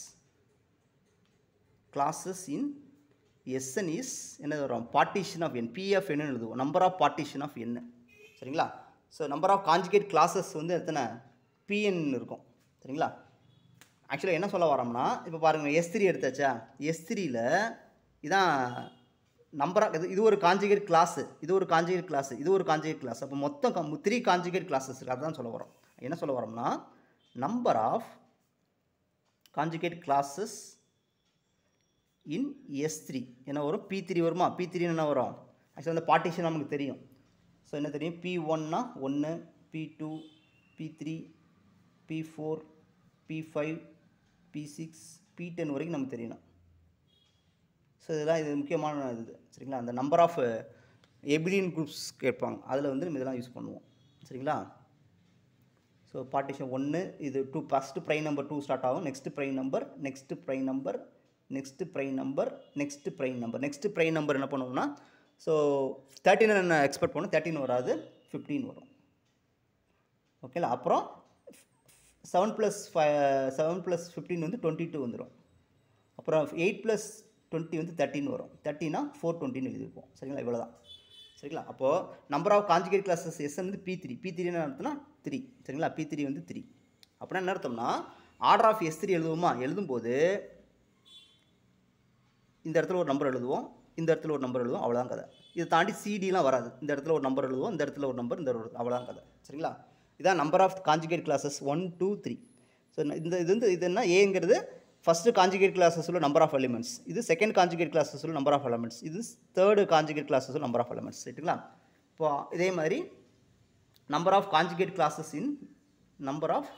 classes in Sn is என்ன வரும் பார்ட்டிஷன் ஆஃப் என் பிஎஃப் என்ன எழுதுவோம் number of partition of n சரிங்களா so number of conjugate classes வந்து எத்தனை பிஎன் இருக்கும் சரிங்களா ஆக்சுவலாக என்ன சொல்ல வரோம்னா இப்போ பாருங்கள் எஸ் த்ரீ எடுத்தாச்சா எஸ் த்ரீயில் இதான் நம்பராக இது இது ஒரு காஞ்சிகேட் கிளாஸு இது ஒரு காஞ்சிகேட் கிளாஸ் இது ஒரு காஞ்சிகேட் கிளாஸ் அப்போ மொத்தம் த்ரீ காஞ்சிகேட் கிளாஸஸ் இருக்குது அதுதான் சொல்ல வரோம் என்ன சொல்ல வரோம்னா number of conjugate classes in S three என்ன வரும் பி த்ரீ வருமா பி த்ரீன்னு என்ன வரும் ஆக்சுவலாக அந்த பார்ட்டிஷன் நமக்கு தெரியும் ஸோ என்ன தெரியும் பி ஒன்னா ஒன்று p two p three p four p five p six p ten வரைக்கும் நமக்கு தெரியணும் ஸோ இதெல்லாம் இது முக்கியமான இது சரிங்களா அந்த நம்பர் ஆஃப் எபிலியன் குரூப்ஸ் கேட்பாங்க அதில் வந்து நம்ம இதெல்லாம் யூஸ் பண்ணுவோம் சரிங்களா ஸோ பார்ட்டிஷன் ஒன்று இது two first prime number two start ஆகும் next prime number next prime number next prime number next prime number next prime number என்ன பண்ணுவோம்னா ஸோ தேர்ட்டின் என்ன எக்ஸ்பெக்ட் பண்ணும் தேர்ட்டின் வராது ஃபிஃப்டீன் வரும் ஓகேங்களா அப்புறம் seven plus five seven plus fifteen வந்து டுவெண்ட்டி டூ வந்துடும் அப்புறம் எயிட் ப்ளஸ் டுவெண்ட்டி வந்து தேர்ட்டின் வரும் தேர்ட்டினா ஃபோர் டுவெண்ட்டின்னு எழுதியிருப்போம் சரிங்களா இவ்வளோ தான் சரிங்களா அப்போது number of conjugate classes S வந்து பி த்ரீ பி த்ரீ என்ன அர்த்தம்னா த்ரீ சரிங்களா பி த்ரீ வந்து த்ரீ அப்படின்னா என்ன அர்த்தம்னா ஆர்டர் ஆஃப் எஸ் த்ரீ எழுதுவோமா எழுதும்போது இந்த இடத்துல ஒரு நம்பர் எழுதுவோம் இந்த இடத்துல ஒரு நம்பர் எழுதுவோம் அவ்வளோதான் கதை இதை தாண்டி சிடிலாம் வராது இந்த இடத்துல ஒரு நம்பர் எழுதுவோம் இந்த இடத்துல ஒரு நம்பர் இந்த ஒரு அவ்வளோதான் கதை சரிங்களா இதான் number of conjugate classes one two three so இந்த இது வந்து இது என்ன ஏங்கிறது ஃபஸ்ட்டு காஞ்சுகேட் கிளாஸஸ் உள்ள நம்பர் ஆஃப் எலிமெண்ட்ஸ் இது செகண்ட் காஞ்சுகேட் கிளாஸஸ் உள்ள நம்பர் ஆஃப் எலிமெண்ட்ஸ் இது தேர்டு காஞ்சுகேட் கிளாஸஸ் உள்ள நம்பர் ஆஃப் எலிமெண்ட்ஸ் சரிங்களா இப்போ இதே மாதிரி number of conjugate classes in number of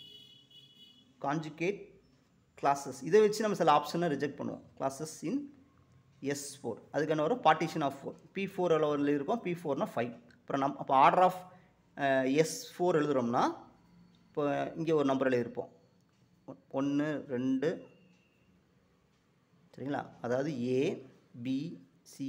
conjugate classes இதை வச்சு நம்ம சில ஆப்ஷனை ரிஜெக்ட் பண்ணுவோம் கிளாஸஸ் இன் எஸ் ஃபோர் அதுக்கான வரும் partition of four p four எவ்வளோ இருக்கும் பி ஃபோர்னா ஃபைவ் அப்புறம் நம் அப்போ ஆர்டர் ஆஃப் எஸ் ஃபோர் எழுதுகிறோம்னா இப்போ இங்கே ஒரு நம்பர் எழுதியிருப்போம் ஒன்று ரெண்டு சரிங்களா அதாவது ஏ பி சி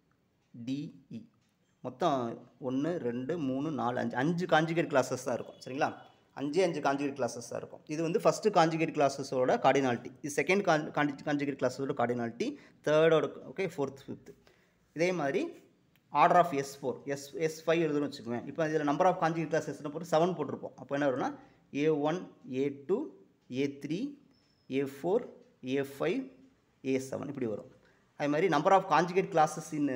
டிஇ மொத்தம் ஒன்று ரெண்டு மூணு நாலு அஞ்சு அஞ்சு காஞ்சுகேட் கிளாஸஸ் தான் இருக்கும் சரிங்களா அஞ்சே அஞ்சு காஞ்சுகேட் கிளாஸஸ் தான் இருக்கும் இது வந்து ஃபஸ்ட்டு காஞ்சுகேட் கிளாஸஸோட கார்டினாலிட்டி இது செகண்ட் கான் காஞ்சுகேட் கிளாஸஸோட கார்டினாலிட்டி தேர்டோட ஓகே ஃபோர்த் ஃபிஃப்த்து இதே மாதிரி order of S four S S five எழுதுன்னு வச்சுக்கோங்க இப்போ இதில் நம்பர் ஆஃப் காஞ்சுகேட் கிளாஸஸ்னு போட்டு செவன் போட்டிருப்போம் அப்போ என்ன வரும்னா a one a two a three a four a five a seven இப்படி வரும் அதே மாதிரி number of conjugate classes in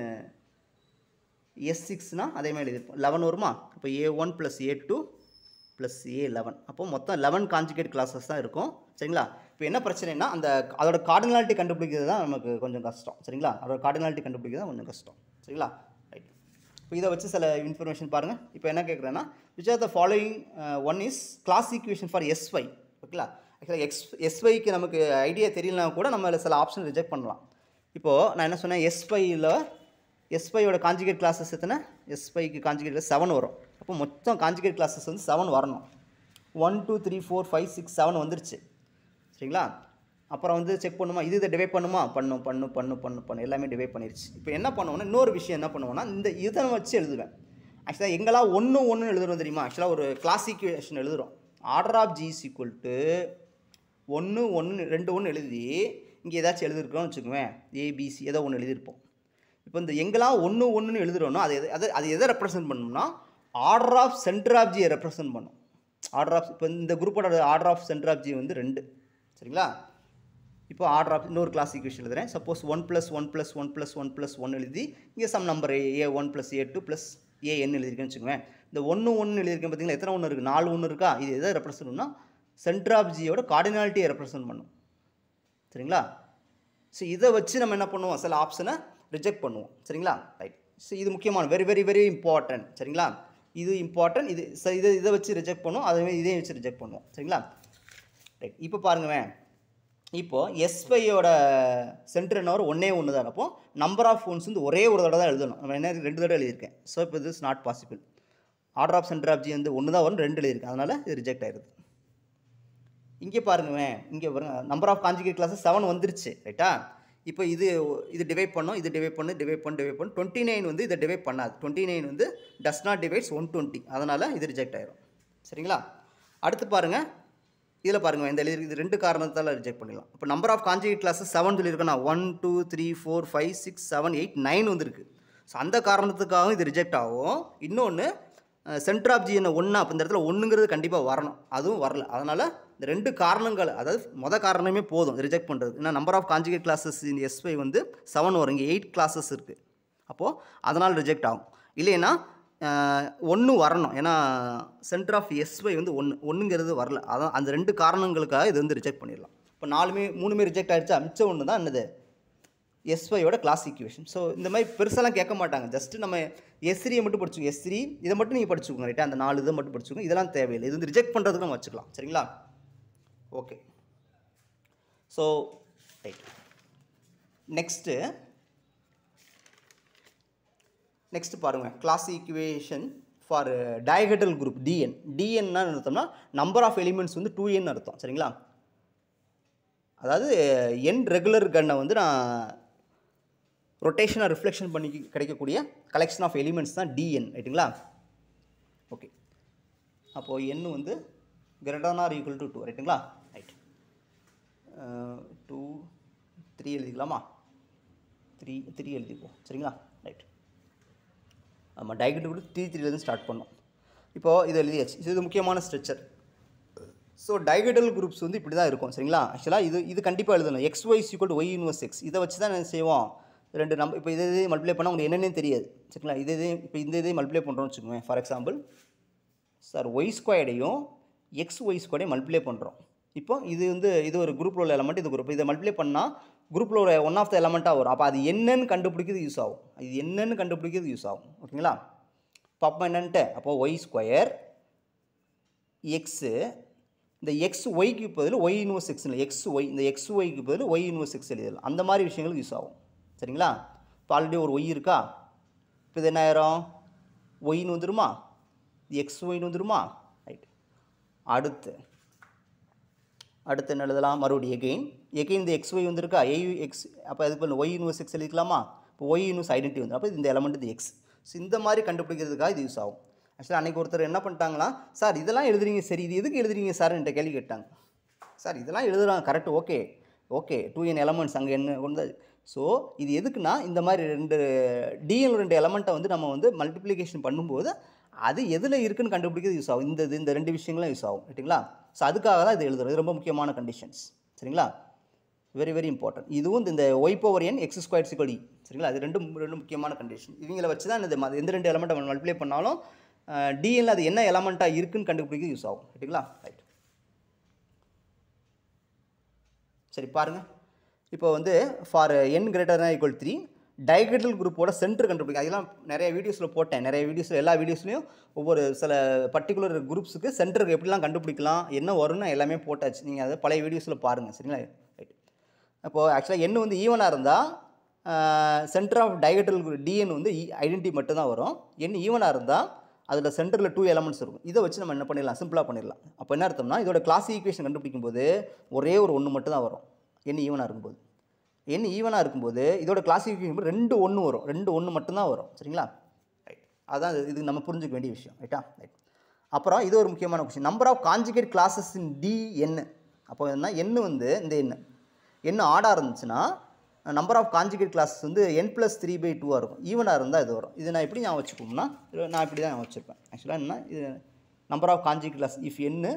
S சிக்ஸ்னால் அதே மாதிரி எழுதிருப்போம் லெவன் வருமா இப்போ a one plus a two plus a eleven அப்போ மொத்தம் லெவன் காஞ்சுகேட் கிளாஸஸ் தான் இருக்கும் சரிங்களா இப்போ என்ன பிரச்சனைனா அந்த அதோட கார்டினாலிட்டி கண்டுபிடிக்கிறது தான் நமக்கு கொஞ்சம் கஷ்டம் சரிங்களா அதோட கார்டினாலிட்டி கண்டுபிடிக்கிறது தான் கொஞ்சம் கஷ்டம் சரிங்களா ரைட் இப்போ இதை வச்சு சில இன்ஃபர்மேஷன் பாருங்கள் இப்போ என்ன கேட்குறேன்னா which are the following one is class equation for எஸ்ஒய் ஓகேங்களா ஆக்சுவலாக எக்ஸ் எஸ்ஒய்க்கு நமக்கு ஐடியா தெரியலனா கூட நம்ம அதில் சில ஆப்ஷன் ரிஜெக்ட் பண்ணலாம் இப்போது நான் என்ன சொன்னேன் எஸ்ஒயில் எஸ்ஒயோட காஞ்சுகேட் கிளாஸஸ் எத்தனை எஸ்ஒய்க்கு காஞ்சுகேட் செவன் வரும் அப்போ மொத்தம் காஞ்சுகேட் கிளாஸஸ் வந்து செவன் வரணும் one two three four five six seven வந்துருச்சு சரிங்களா அப்புறம் வந்து செக் பண்ணுமா இது இதை டிவைட் பண்ணுமா பண்ணும் பண்ணு பண்ணு பண்ணு பண்ணு எல்லாமே டிவைட் பண்ணிருச்சு இப்போ என்ன பண்ணுவோம்னா இன்னொரு விஷயம் என்ன பண்ணுவோம்னா இந்த இதை வச்சு எழுதுவேன் ஆக்சுவலாக எங்கெல்லாம் ஒன்று ஒன்று எழுதுறோம் தெரியுமா ஆக்சுவலாக ஒரு கிளாசிஃபிகேஷன் எழுதுகிறோம் order of G is equal to ஒன்று ஒன்று ரெண்டு ஒன்று எழுதி இங்கே ஏதாச்சும் எழுதிருக்கோம்னு வச்சுக்குவேன் ஏபிசி ஏதோ ஒன்று எழுதியிருப்போம் இப்போ இந்த எங்கெல்லாம் ஒன்று ஒன்றுன்னு எழுதுறோனோ அது எதை அது அது எதை ரெப்ரசென்ட் பண்ணணும்னா ஆர்டர் ஆஃப் சென்டர் ஆஃப் ஜியை ரெப்ரசென்ட் பண்ணும் ஆர்டர் ஆஃப் இப்போ இந்த குரூப்போட order of centre of G வந்து ரெண்டு சரிங்களா இப்போ ஆர்டர் ஆஃப் இன்னொரு கிளாசிஃபிகேஷன் எழுதுறேன் suppose one plus one plus one plus one plus one எழுதி இங்கே sum number a one plus a two plus a n எழுதியிருக்கேன்னு வச்சுக்கோங்க இந்த ஒன்று ஒன்று எழுதியிருக்கேன் பார்த்தீங்களா எத்தனை ஒன்று இருக்குது நாலு ஒன்று இருக்கா இது எதை ரெப்ரசென்ட் பண்ணுன்னா சென்டர் ஆஃப் ஜியோட கார்டினாலிட்டியை ரெப்ரசென்ட் பண்ணும் சரிங்களா ஸோ இதை வச்சு நம்ம என்ன பண்ணுவோம் சில ஆப்ஷனை ரிஜெக்ட் பண்ணுவோம் சரிங்களா ரைட் ஸோ இது முக்கியமான வெரி வெரி வெரி இம்பார்ட்டன்ட் சரிங்களா இது இம்பார்ட்டன்ட் இது ச இதை இதை வச்சு ரிஜெக்ட் பண்ணுவோம் அதே இதையும் வச்சு ரிஜெக்ட் பண்ணுவோம் சரிங்களா ரைட் இப்போ பாருங்களேன் இப்போது எஸ்பையோட சென்டர் என்ன வரும் ஒன்றே ஒன்று தான் அப்போ நம்பர் ஆஃப் ஃபோன்ஸ் வந்து ஒரே ஒரு தடவை தான் எழுதணும் நம்ம என்ன ரெண்டு தடவை எழுதியிருக்கேன் ஸோ இப்போ இது is not possible order of centre of G வந்து ஒன்று தான் வரும் ரெண்டு எழுதியிருக்கேன் அதனால் இது ரிஜெக்ட் ஆயிடுது இங்கே பாருங்கவேன் இங்கே பாருங்க number of conjugate classes seven வந்துருச்சு ரைட்டா இப்போ இது இது டிவைட் பண்ணோம் இது டிவைட் பண்ணு டிவைட் பண்ணு டிவைட் பண்ணு டுவெண்ட்டி நைன் வந்து இதை டிவைட் பண்ணாது டுவெண்ட்டி நைன் வந்து does not divides one twenty அதனால் இது ரிஜெக்ட் ஆயிரும் சரிங்களா அடுத்து பாருங்கள் இதில் பாருங்கள் இந்த எழுதி இது ரெண்டு காரணத்தால் ரிஜெக்ட் பண்ணிடலாம் இப்போ number of conjugate classes seven சொல்லியிருக்கேன்னா one two three four five six seven eight nine வந்திருக்கு ஸோ அந்த காரணத்துக்காகவும் இது ரிஜெக்ட் ஆகும் இன்னொன்று சென்டர் ஆஃப் ஜி என்ன ஒன்றா அப்போ இந்த இடத்துல ஒன்றுங்கிறது கண்டிப்பாக வரணும் அதுவும் வரல அதனால் இந்த ரெண்டு காரணங்கள் அதாவது மொத காரணமே போதும் ரிஜெக்ட் பண்ணுறது ஏன்னா நம்பர் ஆஃப் காஞ்சிகேட் கிளாஸஸ் இந்த எஸ்ஐ வந்து செவன் வரும் இங்கே எயிட் கிளாஸஸ் இருக்குது அப்போது அதனால் ரிஜெக்ட் ஆகும் இல்லைன்னா ஒன்று வரணும் ஏன்னா சென்டர் ஆஃப் எஸ்ஒய் வந்து ஒன்று ஒன்றுங்கிறது வரல அதான் அந்த ரெண்டு காரணங்களுக்காக இது வந்து ரிஜெக்ட் பண்ணிடலாம் இப்போ நாலுமே மூணுமே ரிஜெக்ட் ஆகிடுச்சா மிச்சம் ஒன்று தான் என்னது எஸ்ஒயோட கிளாஸ் ஈக்குவேஷன் ஸோ இந்த மாதிரி பெருசாலாம் கேட்க மாட்டாங்க ஜஸ்ட்டு நம்ம எஸ்ரியை மட்டும் படிச்சுக்கோங்க எஸ்ரி இதை மட்டும் நீங்கள் படிச்சுக்கோங்க ரைட்டா அந்த நாலு இதை மட்டும் படிச்சுக்கோங்க இதெல்லாம் தேவையில்லை இது வந்து ரிஜெக்ட் பண்ணுறதுக்கு நம்ம வச்சுக்கலாம் சரிங்களா okay so right next next பாருங்கள் கிளாஸ் ஈக்குவேஷன் ஃபார் டயகட்டல் குரூப் டிஎன் டிஎன்னா அர்த்தம்னா நம்பர் ஆஃப் எலிமெண்ட்ஸ் வந்து டூ என் அர்த்தம் சரிங்களா அதாவது என் ரெகுலர் கன்னை வந்து நான் ரொட்டேஷனாக ரிஃப்ளெக்ஷன் பண்ணி கிடைக்கக்கூடிய கலெக்ஷன் ஆஃப் எலிமெண்ட்ஸ் தான் டிஎன் ரைட்டுங்களா ஓகே அப்போது என் வந்து greater or equal to two ரைட்டுங்களா ரைட் டூ த்ரீ எழுதிக்கலாமா த்ரீ த்ரீ எழுதிக்குவோம் சரிங்களா ரைட் ஆமாம் டயக்ராம் கூட த்ரீ த்ரீலேருந்து ஸ்டார்ட் பண்ணோம் இப்போது இது எழுதியாச்சு இது முக்கியமான ஸ்ட்ரக்சர் ஸோ டைகடல் குரூப்ஸ் வந்து இப்படி தான் இருக்கும் சரிங்களா ஆக்சுவலாக இது இது கண்டிப்பாக எழுதணும் x y equal y inverse x இதை வச்சு தான் என்ன செய்வோம் ரெண்டு நம்ப இப்போ இதே இதே மல்டிப்ளை பண்ணால் உங்களுக்கு என்னென்னே தெரியாது சரிங்களா இதே இதே இப்போ இந்த இதே மல்டிப்ளை பண்ணுறோம்னு வச்சுக்கோங்க ஃபார் எக்ஸாம்பிள் சார் ஒய் ஸ்கொயர்டையும் எக்ஸ் ஒய் ஸ்கொயர்டையும் மல்டிப்ளை பண்ணுறோம் இப்போ இது வந்து இது ஒரு குரூப்பில் உள்ள எலமெண்ட் இது குரூப் இதை மல்டிப்ளை பண்ணால் குரூப்பில் ஒரு ஒன் ஆஃப் த எலமெண்ட்டாக வரும் அப்போ அது என்னன்னு கண்டுபிடிக்கிறது யூஸ் ஆகும் இது என்னன்னு கண்டுபிடிக்கிறது யூஸ் ஆகும் ஓகேங்களா இப்போ அப்போ என்னன்ட்டு அப்போ ஒய் ஸ்கொயர் எக்ஸு இந்த எக்ஸ் ஒய்க்கு பதில் ஒய் இன்வர்ஸ் எக்ஸ் இல்லை எக்ஸ் ஒய் இந்த எக்ஸ் ஒய்க்கு பதில் ஒய் இன்வர்ஸ் எக்ஸ் எழுதலாம் அந்த மாதிரி விஷயங்களுக்கு யூஸ் ஆகும் சரிங்களா இப்போ ஆல்ரெடி ஒரு ஒய் இருக்கா இப்போ இது என்ன ஆயிரும் ஒய்னு வந்துருமா இது எக்ஸ் ஒய்னு வந்துருமா ரைட் அடுத்து அடுத்து என்ன எழுதலாம் மறுபடியும் எகெயின் எகெயின் இந்த எக்ஸ் ஒய் வந்திருக்கா ஏ எக்ஸ் அப்போ அதுக்கு பதில் ஒய் இன்வர்ஸ் எக்ஸ் எழுதிக்கலாமா இப்போ ஒய் இன்வர்ஸ் ஐடென்டி வந்து அப்போ இந்த எலமெண்ட் இது எக்ஸ் ஸோ இந்த மாதிரி கண்டுபிடிக்கிறதுக்காக இது யூஸ் ஆகும் ஆக்சுவலாக அன்றைக்கி ஒருத்தர் என்ன பண்ணிட்டாங்களா சார் இதெல்லாம் எழுதுறீங்க சரி இது எதுக்கு எழுதுறீங்க சார் என்கிட்ட கேள்வி கேட்டாங்க சார் இதெல்லாம் எழுதுறாங்க correct okay okay two n elements அங்கே என்ன கொண்டு ஸோ இது எதுக்குன்னா இந்த மாதிரி ரெண்டு டிஎல் ரெண்டு எலமெண்ட்டை வந்து நம்ம வந்து மல்டிப்ளிகேஷன் பண்ணும்போது அது எதில் இருக்குன்னு கண்டுபிடிக்கிறது யூஸ் ஆகும் இந்த இது இந்த ரெண்டு விஷயங்களும் யூஸ் ஆகும் ரைட்டுங்களா ஸோ அதுக்காக தான் இது எழுதுறது இது ரொம்ப முக்கியமான கண்டிஷன்ஸ் சரிங்களா வெரி வெரி இம்பார்ட்டன்ட் இதுவும் இந்த y power n x square சிக்கல் சரிங்களா அது ரெண்டும் ரெண்டு முக்கியமான கண்டிஷன் இவங்கள வச்சு தான் இந்த ம- எந்த ரெண்டு எலமெண்ட்டை மல்டிப்ளை பண்ணாலும் டிஎல்ல அது என்ன எலமெண்ட்டாக இருக்குன்னு கண்டுபிடிக்க யூஸ் ஆகும் ரைட்டுங்களா ரைட் சரி பாருங்கள் இப்போ வந்து for n greater than equal three டைகட்டல் குரூப்போட சென்டர் கண்டுபிடிக்கும் அதெல்லாம் நிறைய வீடியோஸில் போட்டேன் நிறைய வீடியோஸில் எல்லா வீடியோஸ்லையும் ஒவ்வொரு சில பர்டிகுலர் குரூப்ஸுக்கு சென்டருக்கு எப்படிலாம் கண்டுபிடிக்கலாம் என்ன வரும்னு எல்லாமே போட்டாச்சு நீங்கள் அதை பழைய வீடியோஸில் பாருங்கள் சரிங்களா ரைட் அப்போது ஆக்சுவலாக எண் வந்து ஈவனாக இருந்தால் சென்டர் ஆஃப் டைகட்டல் டிஎன் வந்து ஐடென்டி மட்டும்தான் வரும் எண் ஈவனாக இருந்தால் அதில் சென்டரில் டூ எலமெண்ட்ஸ் இருக்கும் இதை வச்சு நம்ம என்ன பண்ணிடலாம் சிம்பிளாக பண்ணிடலாம் அப்போ என்ன அர்த்தம்னா இதோட கிளாஸ் ஈக்குவேஷன் கண்டுபிடிக்கும் போது ஒரே ஒரு ஒன்று மட்டும் தான் வரும் எண் ஈவனாக இருக்கும்போது எண் ஈவனாக இருக்கும்போது இதோட கிளாசிஃபிகேஷன் ரெண்டு ஒன்று வரும் ரெண்டு ஒன்று மட்டும்தான் வரும் சரிங்களா ரைட் அதான் இது- இது நம்ம புரிஞ்சுக்க வேண்டிய விஷயம் ரைட்டா ரைட் அப்புறம் இது ஒரு முக்கியமான question number of conjugate classes in D n அப்போ என்ன எண் வந்து இந்த எண் எண் ஆடாக இருந்துச்சுன்னா நம்பர் ஆஃப் காஞ்சிகேட் கிளாஸஸ் வந்து என் ப்ளஸ் த்ரீ பை டூவாக இருக்கும் ஈவனாக இருந்தால் இது வரும் இது நான் எப்படி நான் வச்சுக்கோம்னா இது நான் இப்படி தான் வச்சுருப்பேன் ஆக்சுவலாக என்ன இது number of conjugate class if எண்ணு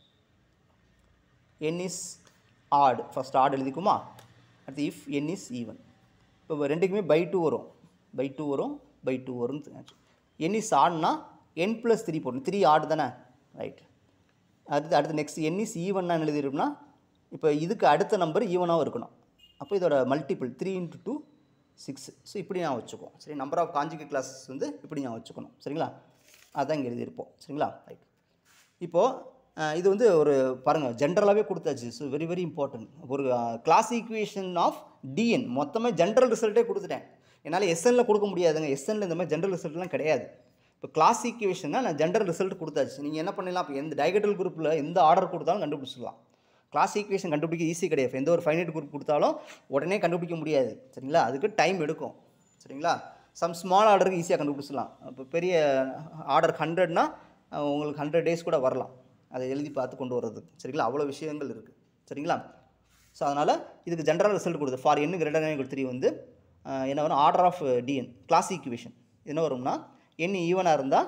n is odd first odd எழுதிக்குமா அடுத்து இஃப் என் இஸ் ஈவன் இப்போ ரெண்டுக்குமே பை டூ வரும் பை டூ வரும் பை டூ வரும் என் இஸ் ஆட்னா என் ப்ளஸ் த்ரீ போடணும் த்ரீ ஆட் தானே ரைட் அடுத்து அடுத்து நெக்ஸ்ட் என் இஸ் ஈவன்னா எழுதிருக்கோம்னா இப்போ இதுக்கு அடுத்த நம்பர் ஈவனாகவும் இருக்கணும் அப்போ இதோட multiple three into two six so இப்படி நான் வச்சுக்குவோம் சரி நம்பர் ஆஃப் காஞ்சிகேட் கிளாஸஸ் வந்து இப்படி நான் வச்சுக்கணும் சரிங்களா அதான் இங்கே எழுதியிருப்போம் சரிங்களா ரைட் இப்போது இது வந்து ஒரு பாருங்கள் ஜென்ரலாகவே கொடுத்தாச்சு ஸோ வெரி வெரி இம்பார்ட்டன்ட் ஒரு கிளாஸ் ஈக்குவேஷன் ஆஃப் டிஎன் மொத்தமே ஜென்ரல் ரிசல்ட்டே கொடுத்துட்டேன் என்னால் எஸ்என்ல கொடுக்க முடியாதுங்க எஸ்என்ல இந்த மாதிரி ஜென்ரல் ரிசல்ட்லாம் கிடையாது இப்போ கிளாஸ் ஈக்குவேஷன்னா நான் ஜென்ரல் ரிசல்ட் கொடுத்தாச்சு நீங்கள் என்ன பண்ணலாம் இப்போ எந்த டைகட்டல் குரூப்பில் எந்த ஆர்டர் கொடுத்தாலும் கண்டுபிடிச்சிடலாம் கிளாஸ் ஈக்குவேஷன் கண்டுபிடிக்க ஈஸி கிடையாது எந்த ஒரு ஃபைனைட் குரூப் கொடுத்தாலும் உடனே கண்டுபிடிக்க முடியாது சரிங்களா அதுக்கு டைம் எடுக்கும் சரிங்களா சம் ஸ்மால் ஆர்டருக்கு ஈஸியாக கண்டுபிடிச்சிடலாம் இப்போ பெரிய ஆர்டர் ஹண்ட்ரட்னா உங்களுக்கு ஹண்ட்ரட் டேஸ் கூட வரலாம் அதை எழுதி பார்த்து கொண்டு வர்றதுக்கு சரிங்களா அவ்வளோ விஷயங்கள் இருக்குது சரிங்களா ஸோ அதனால் இதுக்கு ஜென்ரல் ரிசல்ட் கொடுது ஃபார் என்ன கிரேட்டர் த்ரீ வந்து அஹ், என்ன வரும் order of D n class equation என்ன வரும்னா என் ஈவனாக இருந்தால்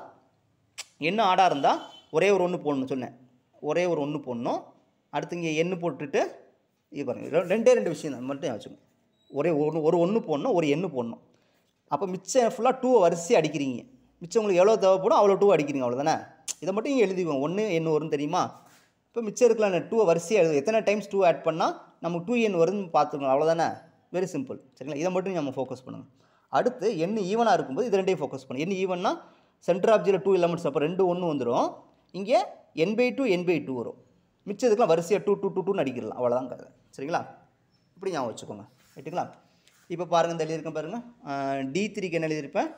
என்ன ஆடாக இருந்தால் ஒரே ஒரு ஒன்று போடணும் சொன்னேன் ஒரே ஒரு ஒன்று போடணும் அடுத்து இங்கே எண்ணு போட்டுட்டு இது பாருங்கள் ரெ- ரெண்டே ரெண்டு விஷயம் தான் மட்டும் வச்சுக்கோங்க ஒரே ஒரு ஒரு ஒன்று போடணும் ஒரு எண்ணு போடணும் அப்போ மிச்சம் ஃபுல்லாக டூ வரிசை அடிக்கிறீங்க மிச்சம் உங்களுக்கு எவ்வளோ தேவைப்படும் அவ்வளோ டூ அடிக்கிறீங்க அவ்வளோதானே இதை மட்டும் இங்கே எழுதிக்குவோம் ஒன்று எண்ணு வரும்னு தெரியுமா இப்போ மிச்சம் இருக்கலாம் டூ வரிசையாக எழுது எத்தனை டைம்ஸ் டூ ஆட் பண்ணால் நமக்கு டூ எண் வரும்னு பார்த்துக்கணும் அவ்வளோதானே வெரி சிம்பிள் சரிங்களா இதை மட்டும் நம்ம ஃபோக்கஸ் பண்ணுங்க அடுத்து எண் ஈவனாக இருக்கும்போது இது ரெண்டையும் ஃபோக்கஸ் பண்ணும் எண் ஈவன்னா center of zero two elements அப்போ ரெண்டு ஒன்று வந்துடும் இங்கே n by two n by two வரும் மிச்சத்துக்குலாம் வரிசையாக டூ டூ டூ டூன்னு அடிக்கலாம் அவ்வளோதான் கதை சரிங்களா இப்படி ஞாபகம் வச்சுக்கோங்க ரைட்டுங்களா இப்போ பாருங்கள் இந்த எழுதியிருக்கேன் பாருங்கள் டி த்ரீக்கு என்ன எழுதியிருப்பேன்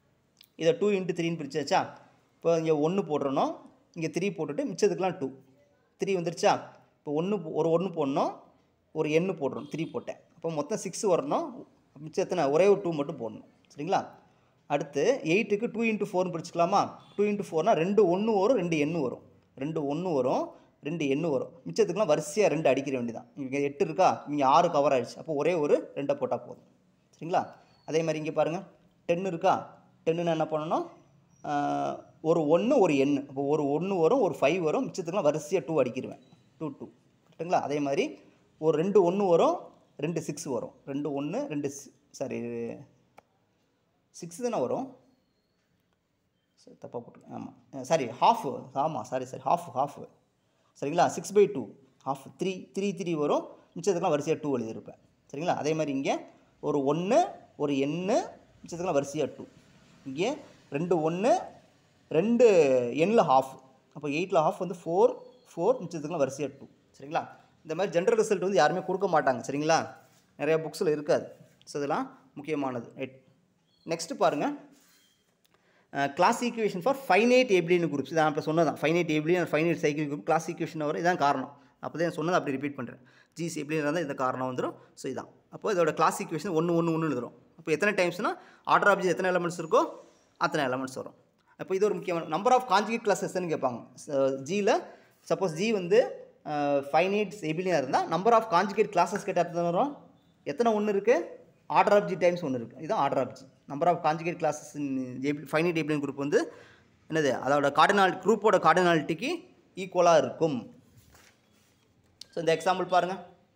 இதை டூ இன்ட்டு த்ரீன்னு பிரிச்சாச்சா இப்போ இங்கே ஒன்று போடுறணும் இங்கே த்ரீ போட்டுட்டு மிச்சத்துக்குலாம் டூ த்ரீ வந்துருச்சா இப்போ ஒன்று ஒரு ஒன்று போடணும் ஒரு எண்ணு போடுறோம் த்ரீ போட்டேன் அப்போ மொத்தம் சிக்ஸ் வரணும் மிச்சம் எத்தனை ஒரே ஒரு டூ மட்டும் போடணும் சரிங்களா அடுத்து எயிட்டுக்கு டூ இன்ட்டு ஃபோர்னு பிரிச்சுக்கலாமா டூ இன்ட்டு ஃபோர்னால் ரெண்டு ஒன்று வரும் ரெண்டு எண்ணு வரும் ரெண்டு ஒன்று வரும் ரெண்டு எண்ணு வரும் மிச்சத்துக்குலாம் வரிசையாக ரெண்டு அடிக்கிற வேண்டியதான் இங்கே எட்டு இருக்கா இங்கே ஆறு கவர் ஆயிடுச்சு அப்போ ஒரே ஒரு ரெண்டை போட்டால் போதும் சரிங்களா அதே மாதிரி இங்கே பாருங்கள் டென் இருக்கா டென்னுன்னு என்ன பண்ணணும் ஒரு ஒன்று ஒரு எண் இப்போ ஒரு ஒன்று வரும் ஒரு ஃபைவ் வரும் மிச்சத்துக்குலாம் வரிசையாக டூ அடிக்கிடுவேன் டூ டூ கரெக்டுங்களா அதே மாதிரி ஒரு ரெண்டு ஒன்று வரும் ரெண்டு சிக்ஸ் வரும் ரெண்டு ஒன்று ரெண்டு சாரி சிக்ஸ் தானே வரும் சரி தப்பாக போட்டு ஆமாம் சாரி ஹாஃப் ஆமாம் சாரி சாரி ஹாஃப் ஹாஃப் சரிங்களா six by two half three three three வரும் மிச்சத்துக்குலாம் வரிசையாக டூ எழுதியிருப்பேன் சரிங்களா அதே மாதிரி இங்கே ஒரு ஒன்று ஒரு எண்ணு மிச்சத்துக்குலாம் வரிசையாக டூ இங்கே ரெண்டு ஒன்று ரெண்டு எண்ணில் ஹாஃப் அப்போ எயிட்டில் ஹாஃப் வந்து ஃபோர் ஃபோர் மிச்சத்துக்குலாம் வரிசையாக டூ சரிங்களா இந்த மாதிரி ஜென்ரல் ரிசல்ட் வந்து யாருமே கொடுக்க மாட்டாங்க சரிங்களா நிறையா புக்ஸில் இருக்காது ஸோ இதெல்லாம் முக்கியமானது ரைட் நெக்ஸ்ட்டு பாருங்கள் class equation for finite abelian groups இதான் இப்போ சொன்னதான் finite abelian finite cycle group class equation வரும் இதான் காரணம் அப்போ தான் சொன்னதை அப்படி ரிப்பீட் பண்ணுறேன் ஜிசி எப்படின்னு இருந்தால் இந்த காரணம் வந்துடும் ஸோ இதான் அப்போ இதோட கிளாஸ் ஈக்குவேஷன் ஒன்று ஒன்று ஒன்று எழுதுறோம் அப்போ எத்தனை டைம்ஸ்னால் ஆர்டர் ஆப்ஜெக்ட் எத்தனை எலமெண்ட்ஸ் இருக்கோ அத்தனை எலமெண்ட்ஸ் வரும் அப்போ இது ஒரு முக்கியமான நம்பர் ஆஃப் கான்ஜுகேட் கிளாஸஸ்ன்னு கேட்பாங்க ஜியில் சப்போஸ் ஜி வந்து ஃபைனைட் ஏபிளியாக இருந்தால் நம்பர் ஆஃப் கான்ஜுகேட் கிளாஸஸ் கேட்டால் எத்தனை வரும் எத்தனை ஒன்று இருக்குது ஆர்டர் ஆஃப் ஜி டைம்ஸ் ஒன்று இருக்குது இதுதான் order of G number of conjugate classes finite abelian group வந்து என்னது அதோட கார்டினால் குரூப்போட கார்டினாலிட்டிக்கு ஈக்குவலாக இருக்கும் ஸோ இந்த எக்ஸாம்பிள் பாருங்கள்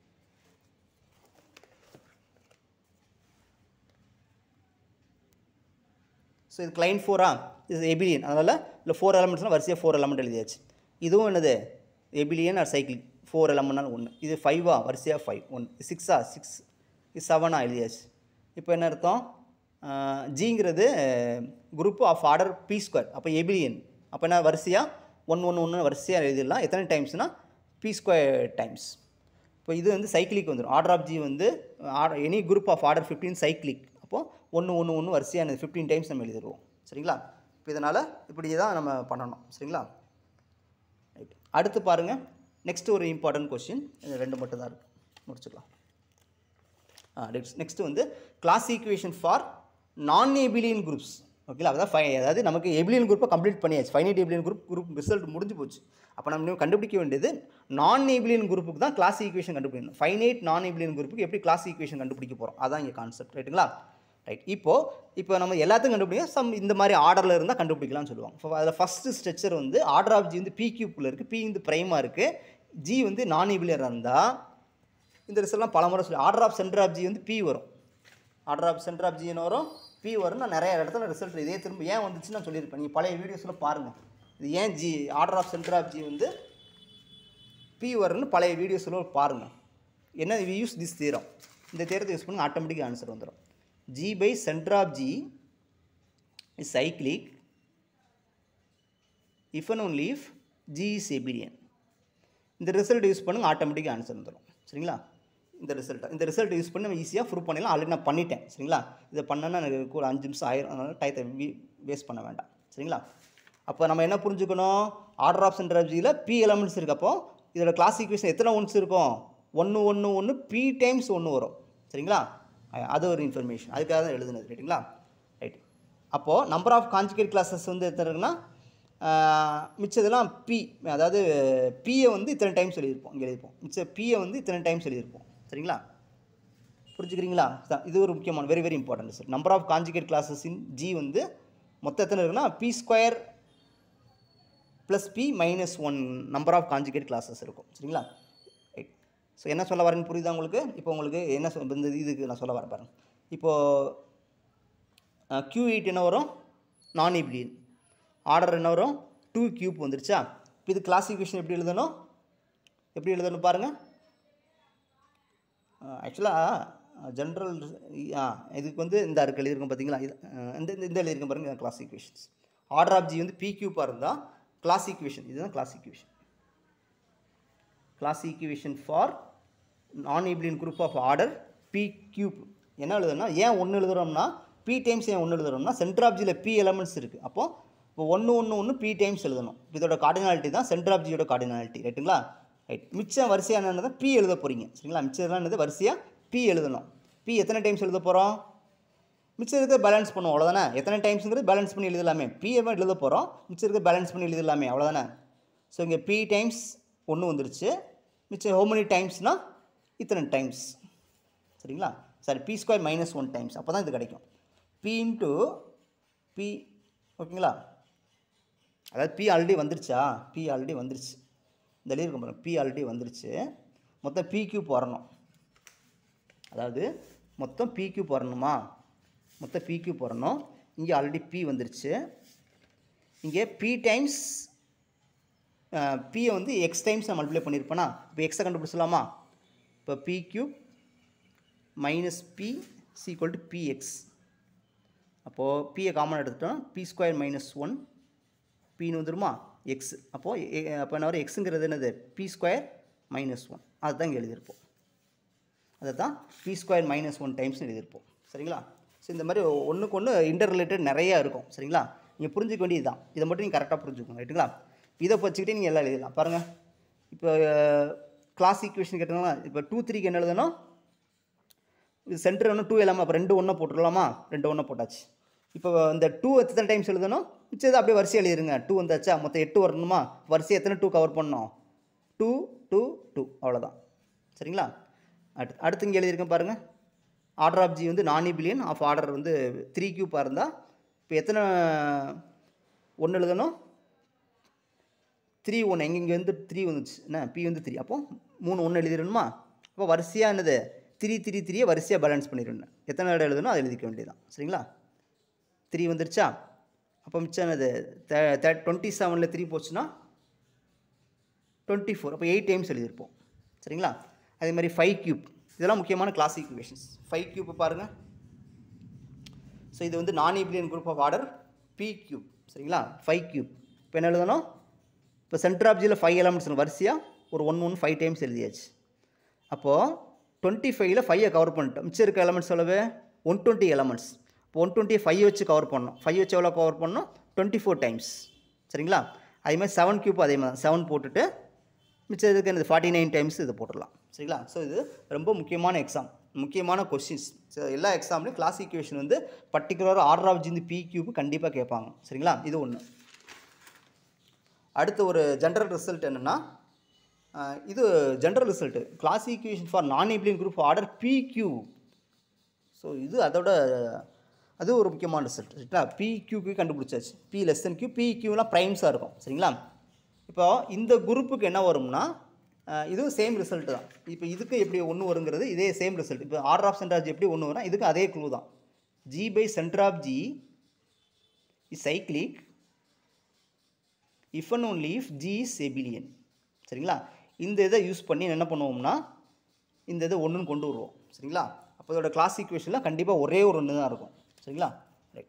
ஸோ இது கிளைண்ட் ஃபோரா இது எபிலியன் அதனால் இல்லை ஃபோர் எலமெண்ட்ஸ்னால் வரிசையாக ஃபோர் எலமெண்ட் எழுதியாச்சு இதுவும் என்னது எபிலியன் ஆர் சைக்கிள் ஃபோர் எலமெண்ட்னாலும் ஒன்று இது ஃபைவா வரிசையாக ஃபைவ் ஒன் சிக்ஸா சிக்ஸ் இது செவனா எழுதியாச்சு இப்போ என்ன அர்த்தம் ஜிங்கிறது group of order p square அப்போ எபிலியன் அப்போ என்ன வரிசையாக ஒன் ஒன்று ஒன்று வரிசையாக எழுதிடலாம் எத்தனை டைம்ஸ்னால் பி ஸ்கொயர் டைம்ஸ் இப்போ இது வந்து சைக்கிளிக் வந்துடும் ஆர்டர் ஆஃப் ஜி வந்து order any group of order fifteen cyclic அப்போது ஒன்று ஒன்று ஒன்று வரிசையானது ஃபிஃப்டீன் டைம்ஸ் நம்ம எழுதிடுவோம் சரிங்களா இப்போ இதனால் இப்படி தான் நம்ம பண்ணணும் சரிங்களா ரைட் அடுத்து பாருங்கள் நெக்ஸ்ட் ஒரு இம்பார்ட்டன்ட் கொஸ்டின் இது ரெண்டு மட்டும் தான் இருக்குது முடிச்சுக்கலாம் நெக்ஸ்ட் நெக்ஸ்ட் வந்து class equation for non abelian groups ஓகேங்களா அதான் ஃபை அதாவது நமக்கு எபிலியன் குரூப்பை கம்ப்ளீட் பண்ணியாச்சு finite abelian group group result முடிஞ்சு போச்சு அப்போ நம்ம இன்னும் கண்டுபிடிக்க வேண்டியது நான் ஏபிலியன் குரூப்புக்கு தான் கிளாஸ் ஈக்குவேஷன் கண்டுபிடிக்கணும் ஃபைனைட் நான் ஏபிலியன் குரூப்புக்கு எப்படி கிளாஸ் ஈக்குவேஷன் கண்டுபிடிக்க போகிறோம் அதான் இங்கே கான்செப்ட் ரைட்டுங்களா ரைட் இப்போது இப்போ நம்ம எல்லாத்தையும் கண்டுபிடிக்க சம் இந்த மாதிரி ஆர்டரில் இருந்தால் கண்டுபிடிக்கலாம்னு சொல்லுவாங்க ஸோ அதில் ஃபஸ்ட்டு ஸ்ட்ரக்சர் வந்து ஆர்டர் ஆஃப் ஜி வந்து பி கியூப்பில் இருக்குது பி வந்து ப்ரைமாக இருக்குது ஜி வந்து நான் ஏபிலியர் இருந்தால் இந்த ரிசல்ட்லாம் பல முறை சொல்லி order of centre of G வந்து பி வரும் ஆர்டர் ஆஃப் சென்டர் ஆஃப் ஜின்னு வரும் பி வரும் நான் நிறைய இடத்துல ரிசல்ட் இதே திரும்ப ஏன் வந்துச்சுன்னு நான் சொல்லியிருப்பேன் நீங்கள் பழைய வீடியோஸில் பாருங்கள் இது ஏன் G order of centre of G வந்து பி வரும்னு பழைய வீடியோஸில் பாருங்கள் என்ன யூஸ் திஸ் தீரம் இந்த தேரத்தை யூஸ் பண்ணி ஆட்டோமேட்டிக் ஆன்சர் வந்துடும் G by centre of G is cyclic if and only if G is abelian இந்த ரிசல்ட் யூஸ் பண்ணுங்க ஆட்டோமேட்டிக்காக ஆன்சர் வந்துடும் சரிங்களா இந்த ரிசல்ட்டை இந்த ரிசல்ட் யூஸ் பண்ணி நம்ம ஈஸியாக ப்ரூவ் பண்ணிடலாம் ஆல்ரெடி நான் பண்ணிட்டேன் சரிங்களா இதை பண்ணேன்னா எனக்கு கூட அஞ்சு நிமிஷம் ஆயிரும் அதனால் டயத்தை வீ வேஸ்ட் பண்ண வேண்டாம் சரிங்களா அப்போ நம்ம என்ன புரிஞ்சுக்கணும் ஆர்டர் ஆஃப் சென்டர் ஆஃப் ஜியில் பி எலமெண்ட்ஸ் இருக்கப்போ இதோட கிளாஸ் ஈக்குவேஷன் எத்தனை ஒன்ஸ் இருக்கும் ஒன்று ஒன்று ஒன்று பி டைம்ஸ் ஒன்று வரும் சரிங்களா அஹ் அது ஒரு இன்ஃபர்மேஷன் அதுக்காக தான் எழுதுனது ரைட்டுங்களா ரைட் அப்போது நம்பர் ஆஃப் கான்ஜுகேட் கிளாஸஸ் வந்து எத்தனை இருக்குன்னா ஆஹ் மிச்சதெல்லாம் பி அதாவது பியை வந்து இத்தனை டைம்ஸ் எழுதியிருப்போம் இங்கே எழுதியிருப்போம் மிச்ச பியை வந்து இத்தனை டைம்ஸ் எழுதியிருப்போம் சரிங்களா புரிஞ்சுக்கிறீங்களா இதான் இது ஒரு முக்கியமான very very important sir number of conjugate classes in G வந்து மொத்தம் எத்தனை இருக்குன்னா p square plus p minus one number of conjugate classes இருக்கும் சரிங்களா ரைட் ஸோ என்ன சொல்ல வரேன்னு புரியுதா உங்களுக்கு இப்போ உங்களுக்கு என்ன சொல் இந்த இதுக்கு நான் சொல்ல வரேன் பாருங்க இப்போது க்யூ எயிட் என்ன வரும் நான் இப்ளியன் ஆர்டர் என்ன வரும் டூ கியூப் வந்துருச்சா இப்போ இது கிளாசிஃபிகேஷன் எப்படி எழுதணும் எப்படி எழுதணும் பாருங்கள் ஆக்சுவலாக ஜென்ரல் ஆ இதுக்கு வந்து இந்த இருக்கு எழுதியிருக்கோம் பார்த்தீங்களா இது அஹ், இந்த இந்த- இந்த எழுதியிருக்கோம் பாருங்கள் class equations order of G வந்து பி கியூப்பாக இருந்தால் கிளாஸ் ஈக்குவேஷன் இதுதான் class equation class equation for non abelian group of order p cube என்ன எழுதுனா ஏன் ஒன்று எழுதுறோம்னா பி டைம்ஸ் ஏன் ஒன்று எழுதுறோம்னா சென்டர் ஆஃப் ஜியில் பி எலமெண்ட்ஸ் இருக்குது அப்போது இப்போ ஒன்று ஒன்று ஒன்று பி டைம்ஸ் எழுதணும் இப்ப இதோட கார்டினாலிட்டி தான் சென்டர் ஆஃப் ஜியோட கார்டினாலிட்டி ரைட்டுங்களா ரைட் மிச்சம் வரிசையாக என்னது பி எழுத போகிறீங்க சரிங்களா மிச்சம் என்னது வரிசையாக பி எழுதணும் பி எத்தனை டைம்ஸ் எழுத போகிறோம் மிச்சம் இருக்கிறத பேலன்ஸ் பண்ணுவோம் அவ்வளோதானே எத்தனை டைம்ஸுங்கிறது பேலன்ஸ் பண்ணி எழுதலாமே பி எவ்வளோ எழுத போகிறோம் மிச்சம் இருக்கிறத பேலன்ஸ் பண்ணி எழுதலாமே அவ்வளோதானே ஸோ இங்கே பி டைம்ஸ் ஒன்று வந்துருச்சு மிச்சம் ஹோமனி டைம்ஸ்னால் இத்தனை டைம்ஸ் சரிங்களா sorry p square minus one times அப்போ தான் இது கிடைக்கும் பி இன்ட்டு பி ஓகேங்களா அதாவது பி ஆல்ரெடி வந்துருச்சா பி ஆல்ரெடி வந்துருச்சு இந்த எழுதியிருக்க பாருங்க பி ஆல்ரெடி வந்துருச்சு மொத்தம் பி கியூப் வரணும் அதாவது மொத்தம் பி கியூப் வரணுமா மொத்தம் பி கியூப் வரணும் இங்கே ஆல்ரெடி பி வந்துருச்சு இங்கே பி டைம்ஸ் பியை வந்து எக்ஸ் டைம்ஸ் நான் மல்டிப்ளை பண்ணியிருப்பேனா இப்போ எக்ஸை கண்டுபிடிச்சலாமா இப்போ p cube minus p equal to p x அப்போது பியை காமன் எடுத்துட்டோம் பி ஸ்கொயர் மைனஸ் ஒன் பின்னு வந்துருமா எக்ஸ் அப்போது அப்போ என்ன வரும் எக்ஸுங்கிறது என்னது பி ஸ்கொயர் மைனஸ் ஒன் அதுதான் இங்கே எழுதியிருப்போம் அதை தான் p square minus one times எழுதியிருப்போம் சரிங்களா ஸோ இந்த மாதிரி ஒன்றுக்கு ஒன்று இன்டர் ரிலேட்டட் நிறையா இருக்கும் சரிங்களா நீங்கள் புரிஞ்சுக்க வேண்டியது தான் இதை மட்டும் நீங்கள் கரெக்டாக புரிஞ்சுக்கோங்க ரைட்டுங்களா இதை வச்சுக்கிட்டே நீங்கள் எல்லாம் எழுதலாம் பாருங்கள் இப்போ கிளாஸ் ஈக்குவேஷன் கேட்டாங்கன்னா இப்போ டூ த்ரீக்கு என்ன எழுதணும் இது சென்டர் ஒன்று டூ இல்லாமல் அப்போ ரெண்டு ஒன்றா போட்டுடலாமா ரெண்டு ஒன்றா போட்டாச்சு இப்போ இந்த டூ எத்தனை டைம்ஸ் எழுதணும் மிச்சது அப்படியே வரிசை எழுதிருங்க டூ வந்தாச்சா மொத்தம் எட்டு வரணுமா வரிசை எத்தனை டூ கவர் பண்ணணும் டூ டூ டூ அவ்வளோதான் சரிங்களா அடுத்து அடுத்து இங்கே எழுதியிருக்கேன் பாருங்கள் ஆர்டர் ஆஃப் ஜி வந்து நான் பில்லியன் ஆஃப் ஆர்டர் வந்து த்ரீ கியூப்பாக இருந்தால் இப்போ எத்தனை ஒன்று எழுதணும் த்ரீ ஒன்று எங்கே இங்கே வந்து த்ரீ வந்துச்சு என்ன பி வந்து த்ரீ அப்போ மூணு ஒன்று எழுதிடணுமா அப்போ வரிசையாக என்னது த்ரீ த்ரீ த்ரீயை வரிசையாக பேலன்ஸ் பண்ணிடணும் எத்தனை இடம் எழுதணும் அதை எழுதிக்க வேண்டியதான் சரிங்களா த்ரீ வந்துருச்சா அப்போ மிச்சம் என்னது டுவெண்ட்டி செவனில் த்ரீ போச்சுன்னா டுவெண்ட்டி ஃபோர் அப்போ எயிட் டைம்ஸ் எழுதியிருப்போம் சரிங்களா அதே மாதிரி ஃபைவ் கியூப் இதெல்லாம் முக்கியமான கிளாஸ் ஈக்குவேஷன்ஸ் ஃபைவ் கியூப் பாருங்கள் ஸோ இது வந்து non abelian group of order p cube சரிங்களா ஃபைவ் கியூப் இப்போ என்ன எழுதணும் இப்போ சென்டர் ஆஃப் ஜியில் ஃபைவ் எலமெண்ட்ஸ் வரிசையாக ஒரு ஒன் ஒன் ஃபைவ் டைம்ஸ் எழுதியாச்சு அப்போது டுவெண்ட்டி ஃபைவ்ல ஃபைவை கவர் பண்ணிட்டோம் மிச்சம் இருக்க எலமெண்ட்ஸ் எவ்வளவு ஒன் டுவெண்ட்டி எலமெண்ட்ஸ் இப்போ ஒன் டுவெண்ட்டி ஃபைவ் வச்சு கவர் பண்ணோம் ஃபைவ் வச்சு எவ்வளோ கவர் பண்ணோம் டுவெண்ட்டி ஃபோர் டைம்ஸ் சரிங்களா அதே மாதிரி செவன் கியூப் அதே மாதிரி செவன் போட்டுட்டு மிச்சம் இதுக்கு என்னது ஃபார்ட்டி நைன் டைம்ஸ் இது போட்டுடலாம் சரிங்களா ஸோ இது ரொம்ப முக்கியமான எக்ஸாம் முக்கியமான கொஸ்டின்ஸ் ஸோ எல்லா எக்ஸாம்லையும் கிளாஸ் ஈக்குவேஷன் வந்து பர்டிகுலர் ஆர்டர் ஆஃப் ஜிந்து பி கியூப் கண்டிப்பாக கேட்பாங்க சரிங்களா இது ஒன்று அடுத்து ஒரு ஜென்ரல் ரிசல்ட் என்னென்னா இது general result class equation for non abelian group order p q so இது அதோட அது ஒரு முக்கியமான ரிசல்ட் சரிங்களா பி கியூக்கு கண்டுபிடிச்சாச்சு p less than q p கியூலாம் ப்ரைம்ஸாக இருக்கும் சரிங்களா இப்போ இந்த குரூப்புக்கு என்ன வரும்னா அஹ், இதுவும் சேம் ரிசல்ட் தான் இப்போ இதுக்கு எப்படி ஒன்று வருங்கிறது இதே சேம் ரிசல்ட் இப்போ order of centre of G எப்படி ஒன்று வரும் இதுக்கு அதே க்ளூ தான் G by centre of G is cyclic if and only if G is abelian சரிங்களா இந்த இதை யூஸ் பண்ணி என்ன பண்ணுவோம்னா இந்த இதை ஒன்றுன்னு கொண்டு வருவோம் சரிங்களா அப்போ இதோட கிளாஸ் ஈக்குவேஷனில் கண்டிப்பாக ஒரே ஒரு ஒன்று தான் இருக்கும் சரிங்களா ரைட்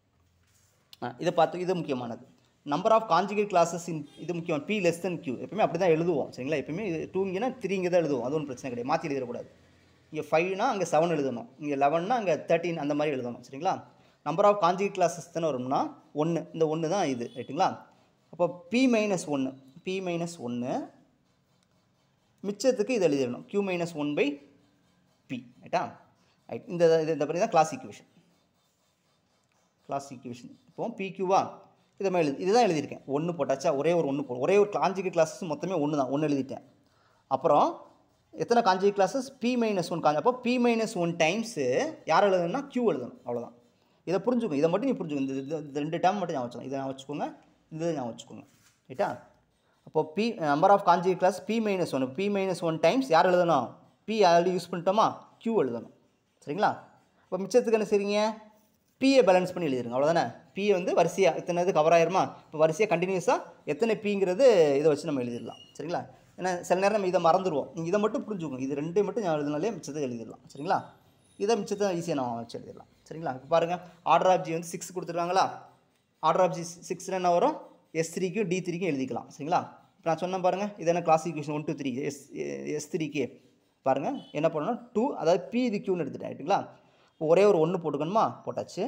இதை பார்த்து இது முக்கியமானது number of conjugate classes in இது முக்கியம் பி லெஸ் தென் கியூ எப்பவுமே அப்படி தான் எழுதுவோம் சரிங்களா எப்பவுமே இது டூங்கன்னா த்ரீ இங்கே தான் எழுதுவோம் அது ஒன்றும் பிரச்சனை கிடையாது மாற்றி எழுதிடக்கூடாது இங்கே ஃபைவ்னா அங்கே செவன் எழுதணும் இங்கே லெவன்னா அங்கே தேர்ட்டின் அந்த மாதிரி எழுதணும் சரிங்களா நம்பர் ஆஃப் கான்ஜுகேட் கிளாஸஸ் தானே வரும்னா ஒன்று இந்த ஒன்று தான் இது ரைட்டுங்களா அப்போ பி மைனஸ் ஒன்று பி மைனஸ் ஒன்று மிச்சத்துக்கு இது எழுதிடணும் q minus one by p ரைட்டா ரைட் இந்த இது இந்த பண்ணி தான் கிளாஸ் ஈக்குவேஷன் கிளாஸ் ஈக்குவேஷன் இப்போ பிக்யூவா இதை மாதிரி எழுதி இதுதான் எழுதியிருக்கேன் ஒன்று போட்டாச்சா ஒரே ஒரு ஒன்று போ ஒரே ஒரு காஞ்சிகேட் கிளாஸஸ் மொத்தமே ஒன்று தான் ஒன்று எழுதிட்டேன் அப்புறம் எத்தனை conjugate classes p minus one காஞ்சி அப்போ பி மைனஸ் ஒன் டைம்ஸு யார் எழுதணும்னா q எழுதணும் அவ்வளோதான் இதை புரிஞ்சுக்கோங்க இதை மட்டும் நீ புரிஞ்சுக்கோங்க இந்த இது- இந்த ரெண்டு டேம் மட்டும் ஞாபகம் வச்சுக்கோங்க இதை ஞாபகம் வச்சுக்கோங்க இந்த இதை ஞாபகம் வச்சுக்கோங்க ரைட்டா அப்போ p number of conjugate class p minus one p minus one times யார் எழுதணும் பி ஆல்ரெடி யூஸ் பண்ணிட்டோமா q எழுதணும் சரிங்களா இப்போ மிச்சத்துக்கு என்ன செய்றீங்க பியை பேலன்ஸ் பண்ணி எழுதிருங்க அவ்வளோதானே பி வந்து வரிசையாக எத்தனை இது கவர் ஆயிருமா இப்போ வரிசையாக கண்டினியூஸாக எத்தனை பிங்கிறது இதை வச்சு நம்ம எழுதிடலாம் சரிங்களா ஏன்னா சில நேரம் நம்ம இதை மறந்துடுவோம் நீங்கள் இதை மட்டும் புரிஞ்சுக்கோங்க இது ரெண்டையும் மட்டும் நான் எழுதினாலே மிச்சத்தை எழுதிடலாம் சரிங்களா இதை மிச்சத்தை ஈஸியாக நம்ம வச்சு எழுதிடலாம் சரிங்களா இப்போ பாருங்கள் ஆர்டர் ஆஃப் ஜி வந்து சிக்ஸ் கொடுத்துருக்காங்களா ஆர்டர் ஆஃப் ஜி சிக்ஸில் என்ன வரும் எஸ் த்ரீக்கும் டி த்ரீக்கும் எழுதிக்கலாம் சரிங்களா இப்போ நான் சொன்னேன் பாருங்கள் இது என்ன class equation one two three S S த்ரீக்கு பாருங்கள் என்ன பண்ணணும் டூ அதாவது பி இது கியூன்னு எடுத்துட்டேன் ரைட்டுங்களா இப்போ ஒரே ஒரு ஒன்று போட்டுக்கணுமா போட்டாச்சு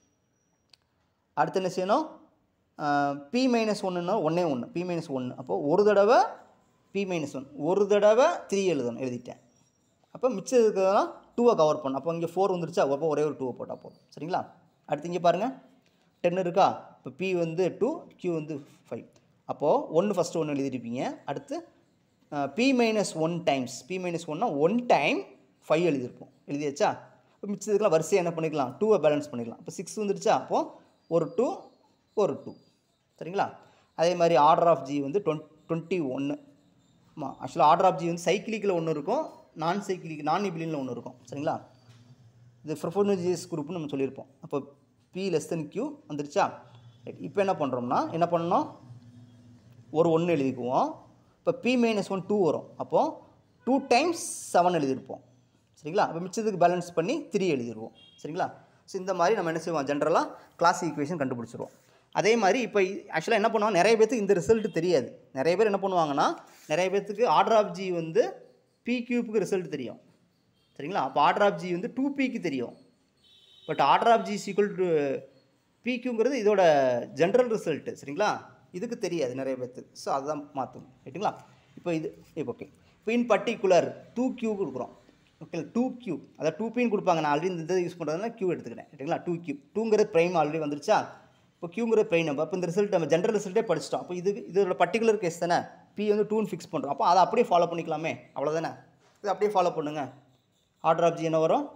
அடுத்து என்ன செய்யணும் பி மைனஸ் ஒன்றுன்னா ஒன்றே ஒன்று பி மைனஸ் ஒன்று அப்போது ஒரு தடவை பி மைனஸ் ஒன் ஒரு தடவை த்ரீ எழுதணும் எழுதிட்டேன் அப்போ மிச்சம் இருக்கிறதெல்லாம் டூவை கவர் பண்ணணும் அப்போ இங்கே ஃபோர் வந்துருச்சா அப்போ ஒரே ஒரு டூவை போட்டால் போதும் சரிங்களா அடுத்து இங்கே பாருங்கள் டென் இருக்கா இப்போ பி வந்து டூ கியூ வந்து ஃபைவ் அப்போது ஒன்று ஃபஸ்ட்டு ஒன்று எழுதிருப்பீங்க அடுத்து p minus one times p minus ஒன்னா ஒன் டைம் ஃபைவ் எழுதியிருப்போம் எழுதியாச்சா இப்போ மிச்சத்துக்குலாம் வரிசையாக என்ன பண்ணிக்கலாம் டூவை பேலன்ஸ் பண்ணிக்கலாம் இப்போ சிக்ஸ் வந்துருச்சா அப்போது ஒரு டூ ஒரு டூ சரிங்களா அதே மாதிரி ஆர்டர் ஆஃப் ஜி வந்து டுவெண்ட் டுவெண்ட்டி ஒன்று ஆமாம் ஆக்சுவலாக ஆர்டர் ஆஃப் ஜி வந்து சைக்கிளிக்கில் ஒன்று இருக்கும் நான் சைக்கிளிக் நான் இபிலினில் ஒன்று இருக்கும் சரிங்களா இது ஃப்ரொஃபோனஜியஸ் குரூப்னு நம்ம சொல்லியிருப்போம் அப்போ பி லெஸ் தென் கியூ வந்துருச்சா இப்போ என்ன பண்ணுறோம்னா என்ன பண்ணணும் ஒரு ஒன்று எழுதிக்குவோம் இப்போ பி மைனஸ் ஒன் டூ வரும் அப்போது டூ டைம்ஸ் செவன் எழுதியிருப்போம் சரிங்களா அப்போ மிச்சத்துக்கு பேலன்ஸ் பண்ணி த்ரீ எழுதிடுவோம் சரிங்களா ஸோ இந்த மாதிரி நம்ம என்ன செய்வோம் ஜென்ரலாக கிளாஸ் ஈக்குவேஷன் கண்டுபிடிச்சிருவோம் அதே மாதிரி இப்போ ஆக்சுவலாக என்ன பண்ணுவாங்க நிறைய பேத்துக்கு இந்த ரிசல்ட் தெரியாது நிறைய பேர் என்ன பண்ணுவாங்கன்னா நிறைய பேர்த்துக்கு ஆர்டர் ஆஃப் ஜி வந்து பி கியூப்புக்கு ரிசல்ட் தெரியும் சரிங்களா அப்போ ஆர்டர் ஆஃப் ஜி வந்து டூ பிக்கு தெரியும் but order of G equal to பிக்யூங்கிறது இதோட ஜென்ரல் ரிசல்ட்டு சரிங்களா இதுக்கு தெரியாது நிறைய பேர்த்துக்கு ஸோ அதுதான் மாற்றணும் ரைட்டுங்களா இப்போ இது இப்போ ஓகே இப்போ இன் பர்டிகுலர் டூ கியூ கொடுக்குறோம் ஓகே டூ கியூ அதாவது டூ பின்னு கொடுப்பாங்க நான் ஆல்ரெடி இந்த யூஸ் பண்ணுறதுனால கியூ எடுத்துக்கிறேன் ரைட்டுங்களா டூ கியூ டூங்கிறது ப்ரைம் ஆல்ரெடி வந்துருச்சா இப்போ கியூங்கிறது ப்ரைம் நம்பர் அப்போ இந்த ரிசல்ட் நம்ம ஜென்ரல் ரிசல்ட்டே படிச்சிட்டோம் அப்போ இது இதோட பர்டிகுலர் கேஸ் தானே பி வந்து டூன்னு ஃபிக்ஸ் பண்ணுறோம் அப்போ அதை அப்படியே ஃபாலோ பண்ணிக்கலாமே அவ்வளோதானே இது அப்படியே ஃபாலோ பண்ணுங்கள் ஆர்டர் ஆஃப் ஜி என்ன வரும்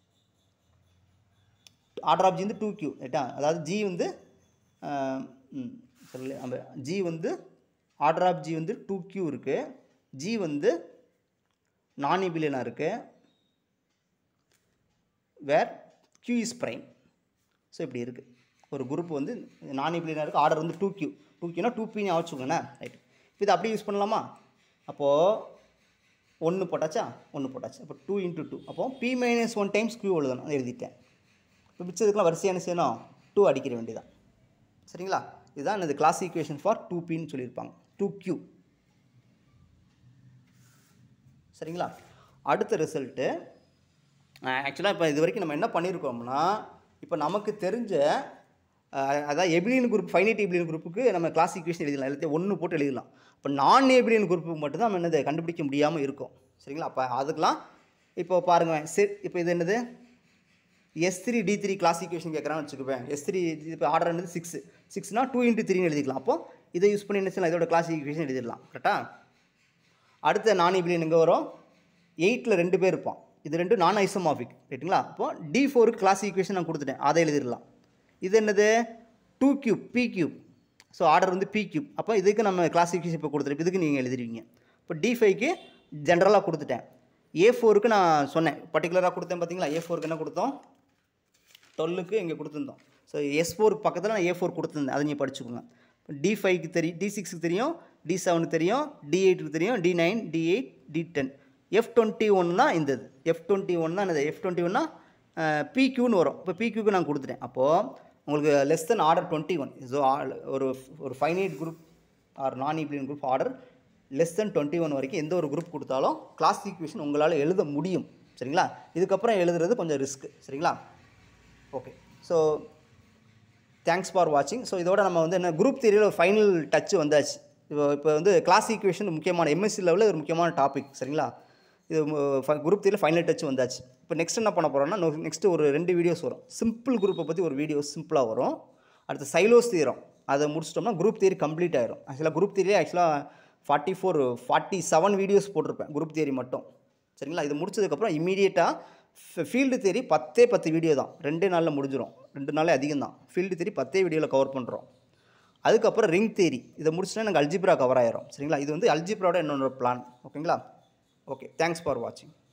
ஆர்டர் ஆஃப் ஜி வந்து டூ கியூ ரைட்டா அதாவது ஜி வந்து ஆஹ், ம், சொல்லு நம்ம ஜி வந்து ஆர்டர் ஆஃப் ஜி வந்து டூ கியூ இருக்குது ஜி வந்து நான் இபிலியனாக இருக்குது where q is prime so இப்படி இருக்குது ஒரு குரூப் வந்து நான் இபிலியனாக இருக்குது ஆர்டர் வந்து டூ கியூ டூ கியூனா டூ பின்னு வச்சுக்கோங்கண்ணே ரைட் இப்போ இதை அப்படியே யூஸ் பண்ணலாமா அப்போது ஒன்று போட்டாச்சா ஒன்று போட்டாச்சு அப்போ டூ இன்ட்டு டூ அப்போ p minus one times q எழுதணும் அதை எழுதிட்டேன் இப்போ மிச்சதுக்கெலாம் வரிசையாக என்ன செய்யணும் டூ அடிக்கிற வேண்டியதான் சரிங்களா இதுதான் இந்த கிளாஸ் ஈக்குவேஷன் ஃபார் டூ பின்னு சொல்லியிருப்பாங்க டூ கியூ சரிங்களா அடுத்த ரிசல்ட்டு ஆக்சுவலாக இப்போ இது வரைக்கும் நம்ம என்ன பண்ணியிருக்கோம்னா இப்போ நமக்கு தெரிஞ்ச அஹ், அதாவது எபிலியன் குரூப் ஃபைனைட் எபிலியன் குரூப்புக்கு நம்ம கிளாஸ் ஈக்குவேஷன் எழுதலாம் எல்லாத்தையும் ஒன்று போட்டு எழுதலாம் இப்போ நான் எபிலியன் குரூப்புக்கு மட்டும்தான் நம்ம என்னது கண்டுபிடிக்க முடியாமல் இருக்கும் சரிங்களா அப்போ அதுக்கெலாம் இப்போ பாருங்கள் சரி இப்போ இது என்னது S three D three class equation கேட்குறான்னு வச்சுக்குவேன் எஸ் த்ரீ இப்போ ஆர்டர் என்னது சிக்ஸ் சிக்ஸ்னா டூ இன்ட்டு த்ரீன்னு எழுதிக்கலாம் அப்போ இதை யூஸ் பண்ணி என்ன செய்யலாம் இதோட கிளாஸ் ஈக்குவேஷன் எழுதிடலாம் கரெக்டாக அடுத்த நான் இபிலியன் எங்கே வரும் எயிட்டில் ரெண்டு பேர் இருப்பான் இது ரெண்டும் நான் ஐசோமாஃபிக் ரைட்டுங்களா அப்போ டி ஃபோருக்கு கிளாஸ் ஈக்குவேஷன் நான் கொடுத்துட்டேன் அதை எழுதிடலாம் இது என்னது two cube p cube so order வந்து பி கியூப் அப்போ இதுக்கு நம்ம கிளாஸ் ஈக்குவேஷன் இப்போ கொடுத்துருப்போம் இதுக்கு நீங்கள் எழுதிருவீங்க இப்போ டி ஃபைவ்க்கு ஜென்ரலாக கொடுத்துட்டேன் ஏ ஃபோருக்கு நான் சொன்னேன் பர்டிகுலராக கொடுத்தேன் பார்த்தீங்களா ஏ ஃபோருக்கு என்ன கொடுத்தோம் டுவெல்லுக்கு இங்கே கொடுத்துருந்தோம் ஸோ எஸ் ஃபோருக்கு பக்கத்தில் நான் ஏ ஃபோர் கொடுத்துருந்தேன் அதை நீங்கள் படிச்சுக்கோங்க டி ஃபைவ்க்கு தெரியும் டி சிக்ஸுக்கு தெரியும் டி செவனுக்கு தெரியும் டி எயிட்டுக்கு தெரியும் D nine D eight D ten F twenty ஒன்னா இந்த இது எஃப் டுவெண்ட்டி ஒன்னா என்னது எஃப் டுவெண்ட்டி ஒன்னா பிக்யூன்னு வரும் இப்போ பிக்யூக்கு நான் கொடுத்துட்டேன் அப்போது உங்களுக்கு less than order twenty one so ஒரு ஒரு finite group or non abelian group order less than twenty one வரைக்கும் எந்த ஒரு குரூப் கொடுத்தாலும் கிளாஸ் ஈக்குவேஷன் உங்களால் எழுத முடியும் சரிங்களா இதுக்கப்புறம் எழுதுறது கொஞ்சம் ரிஸ்க் சரிங்களா ஓகே ஸோ தேங்க்ஸ் ஃபார் வாட்சிங் ஸோ இதோட நம்ம வந்து என்ன குரூப் தியரியில் ஒரு ஃபைனல் டச் வந்தாச்சு இப்போ இப்போ வந்து கிளாஸ் ஈக்குவேஷன் முக்கியமான எம்எஸ்சி லெவலில் ஒரு முக்கியமான டாபிக் சரிங்களா இது குரூப் தியரியில் ஃபைனல் டச் வந்தாச்சு இப்போ நெக்ஸ்ட் என்ன பண்ண போகிறோம்னா நெக்ஸ்ட் ஒரு ரெண்டு வீடியோஸ் வரும் சிம்பிள் குரூப்பை பற்றி ஒரு வீடியோ சிம்பிளாக வரும் அடுத்து சைலோஸ் தீரம் அதை முடிச்சிட்டோம்னா குரூப் தியரி கம்ப்ளீட் ஆயிரும் ஆக்சுவலாக குரூப் தியரியே ஆக்சுவலாக forty four forty seven videos போட்டிருப்பேன் குரூப் தியரி மட்டும் சரிங்களா இது முடிச்சதுக்கப்புறம் இமீடியட்டாக ஃபீல்டு தேரி பத்தே பத்து வீடியோ தான் ரெண்டே நாளில் முடிஞ்சிடும் ரெண்டு நாளே அதிகம் தான் ஃபீல்டு தேரி பத்தே வீடியோவில் கவர் பண்ணுறோம் அதுக்கப்புறம் ரிங் தேரி இதை முடிச்சுன்னா எனக்கு அல்ஜிப்ரா கவர் ஆயிரும் சரிங்களா இது வந்து அல்ஜிப்ராவோட என்னோட பிளான் ஓகேங்களா ஓகே தேங்க்ஸ் ஃபார் வாட்சிங்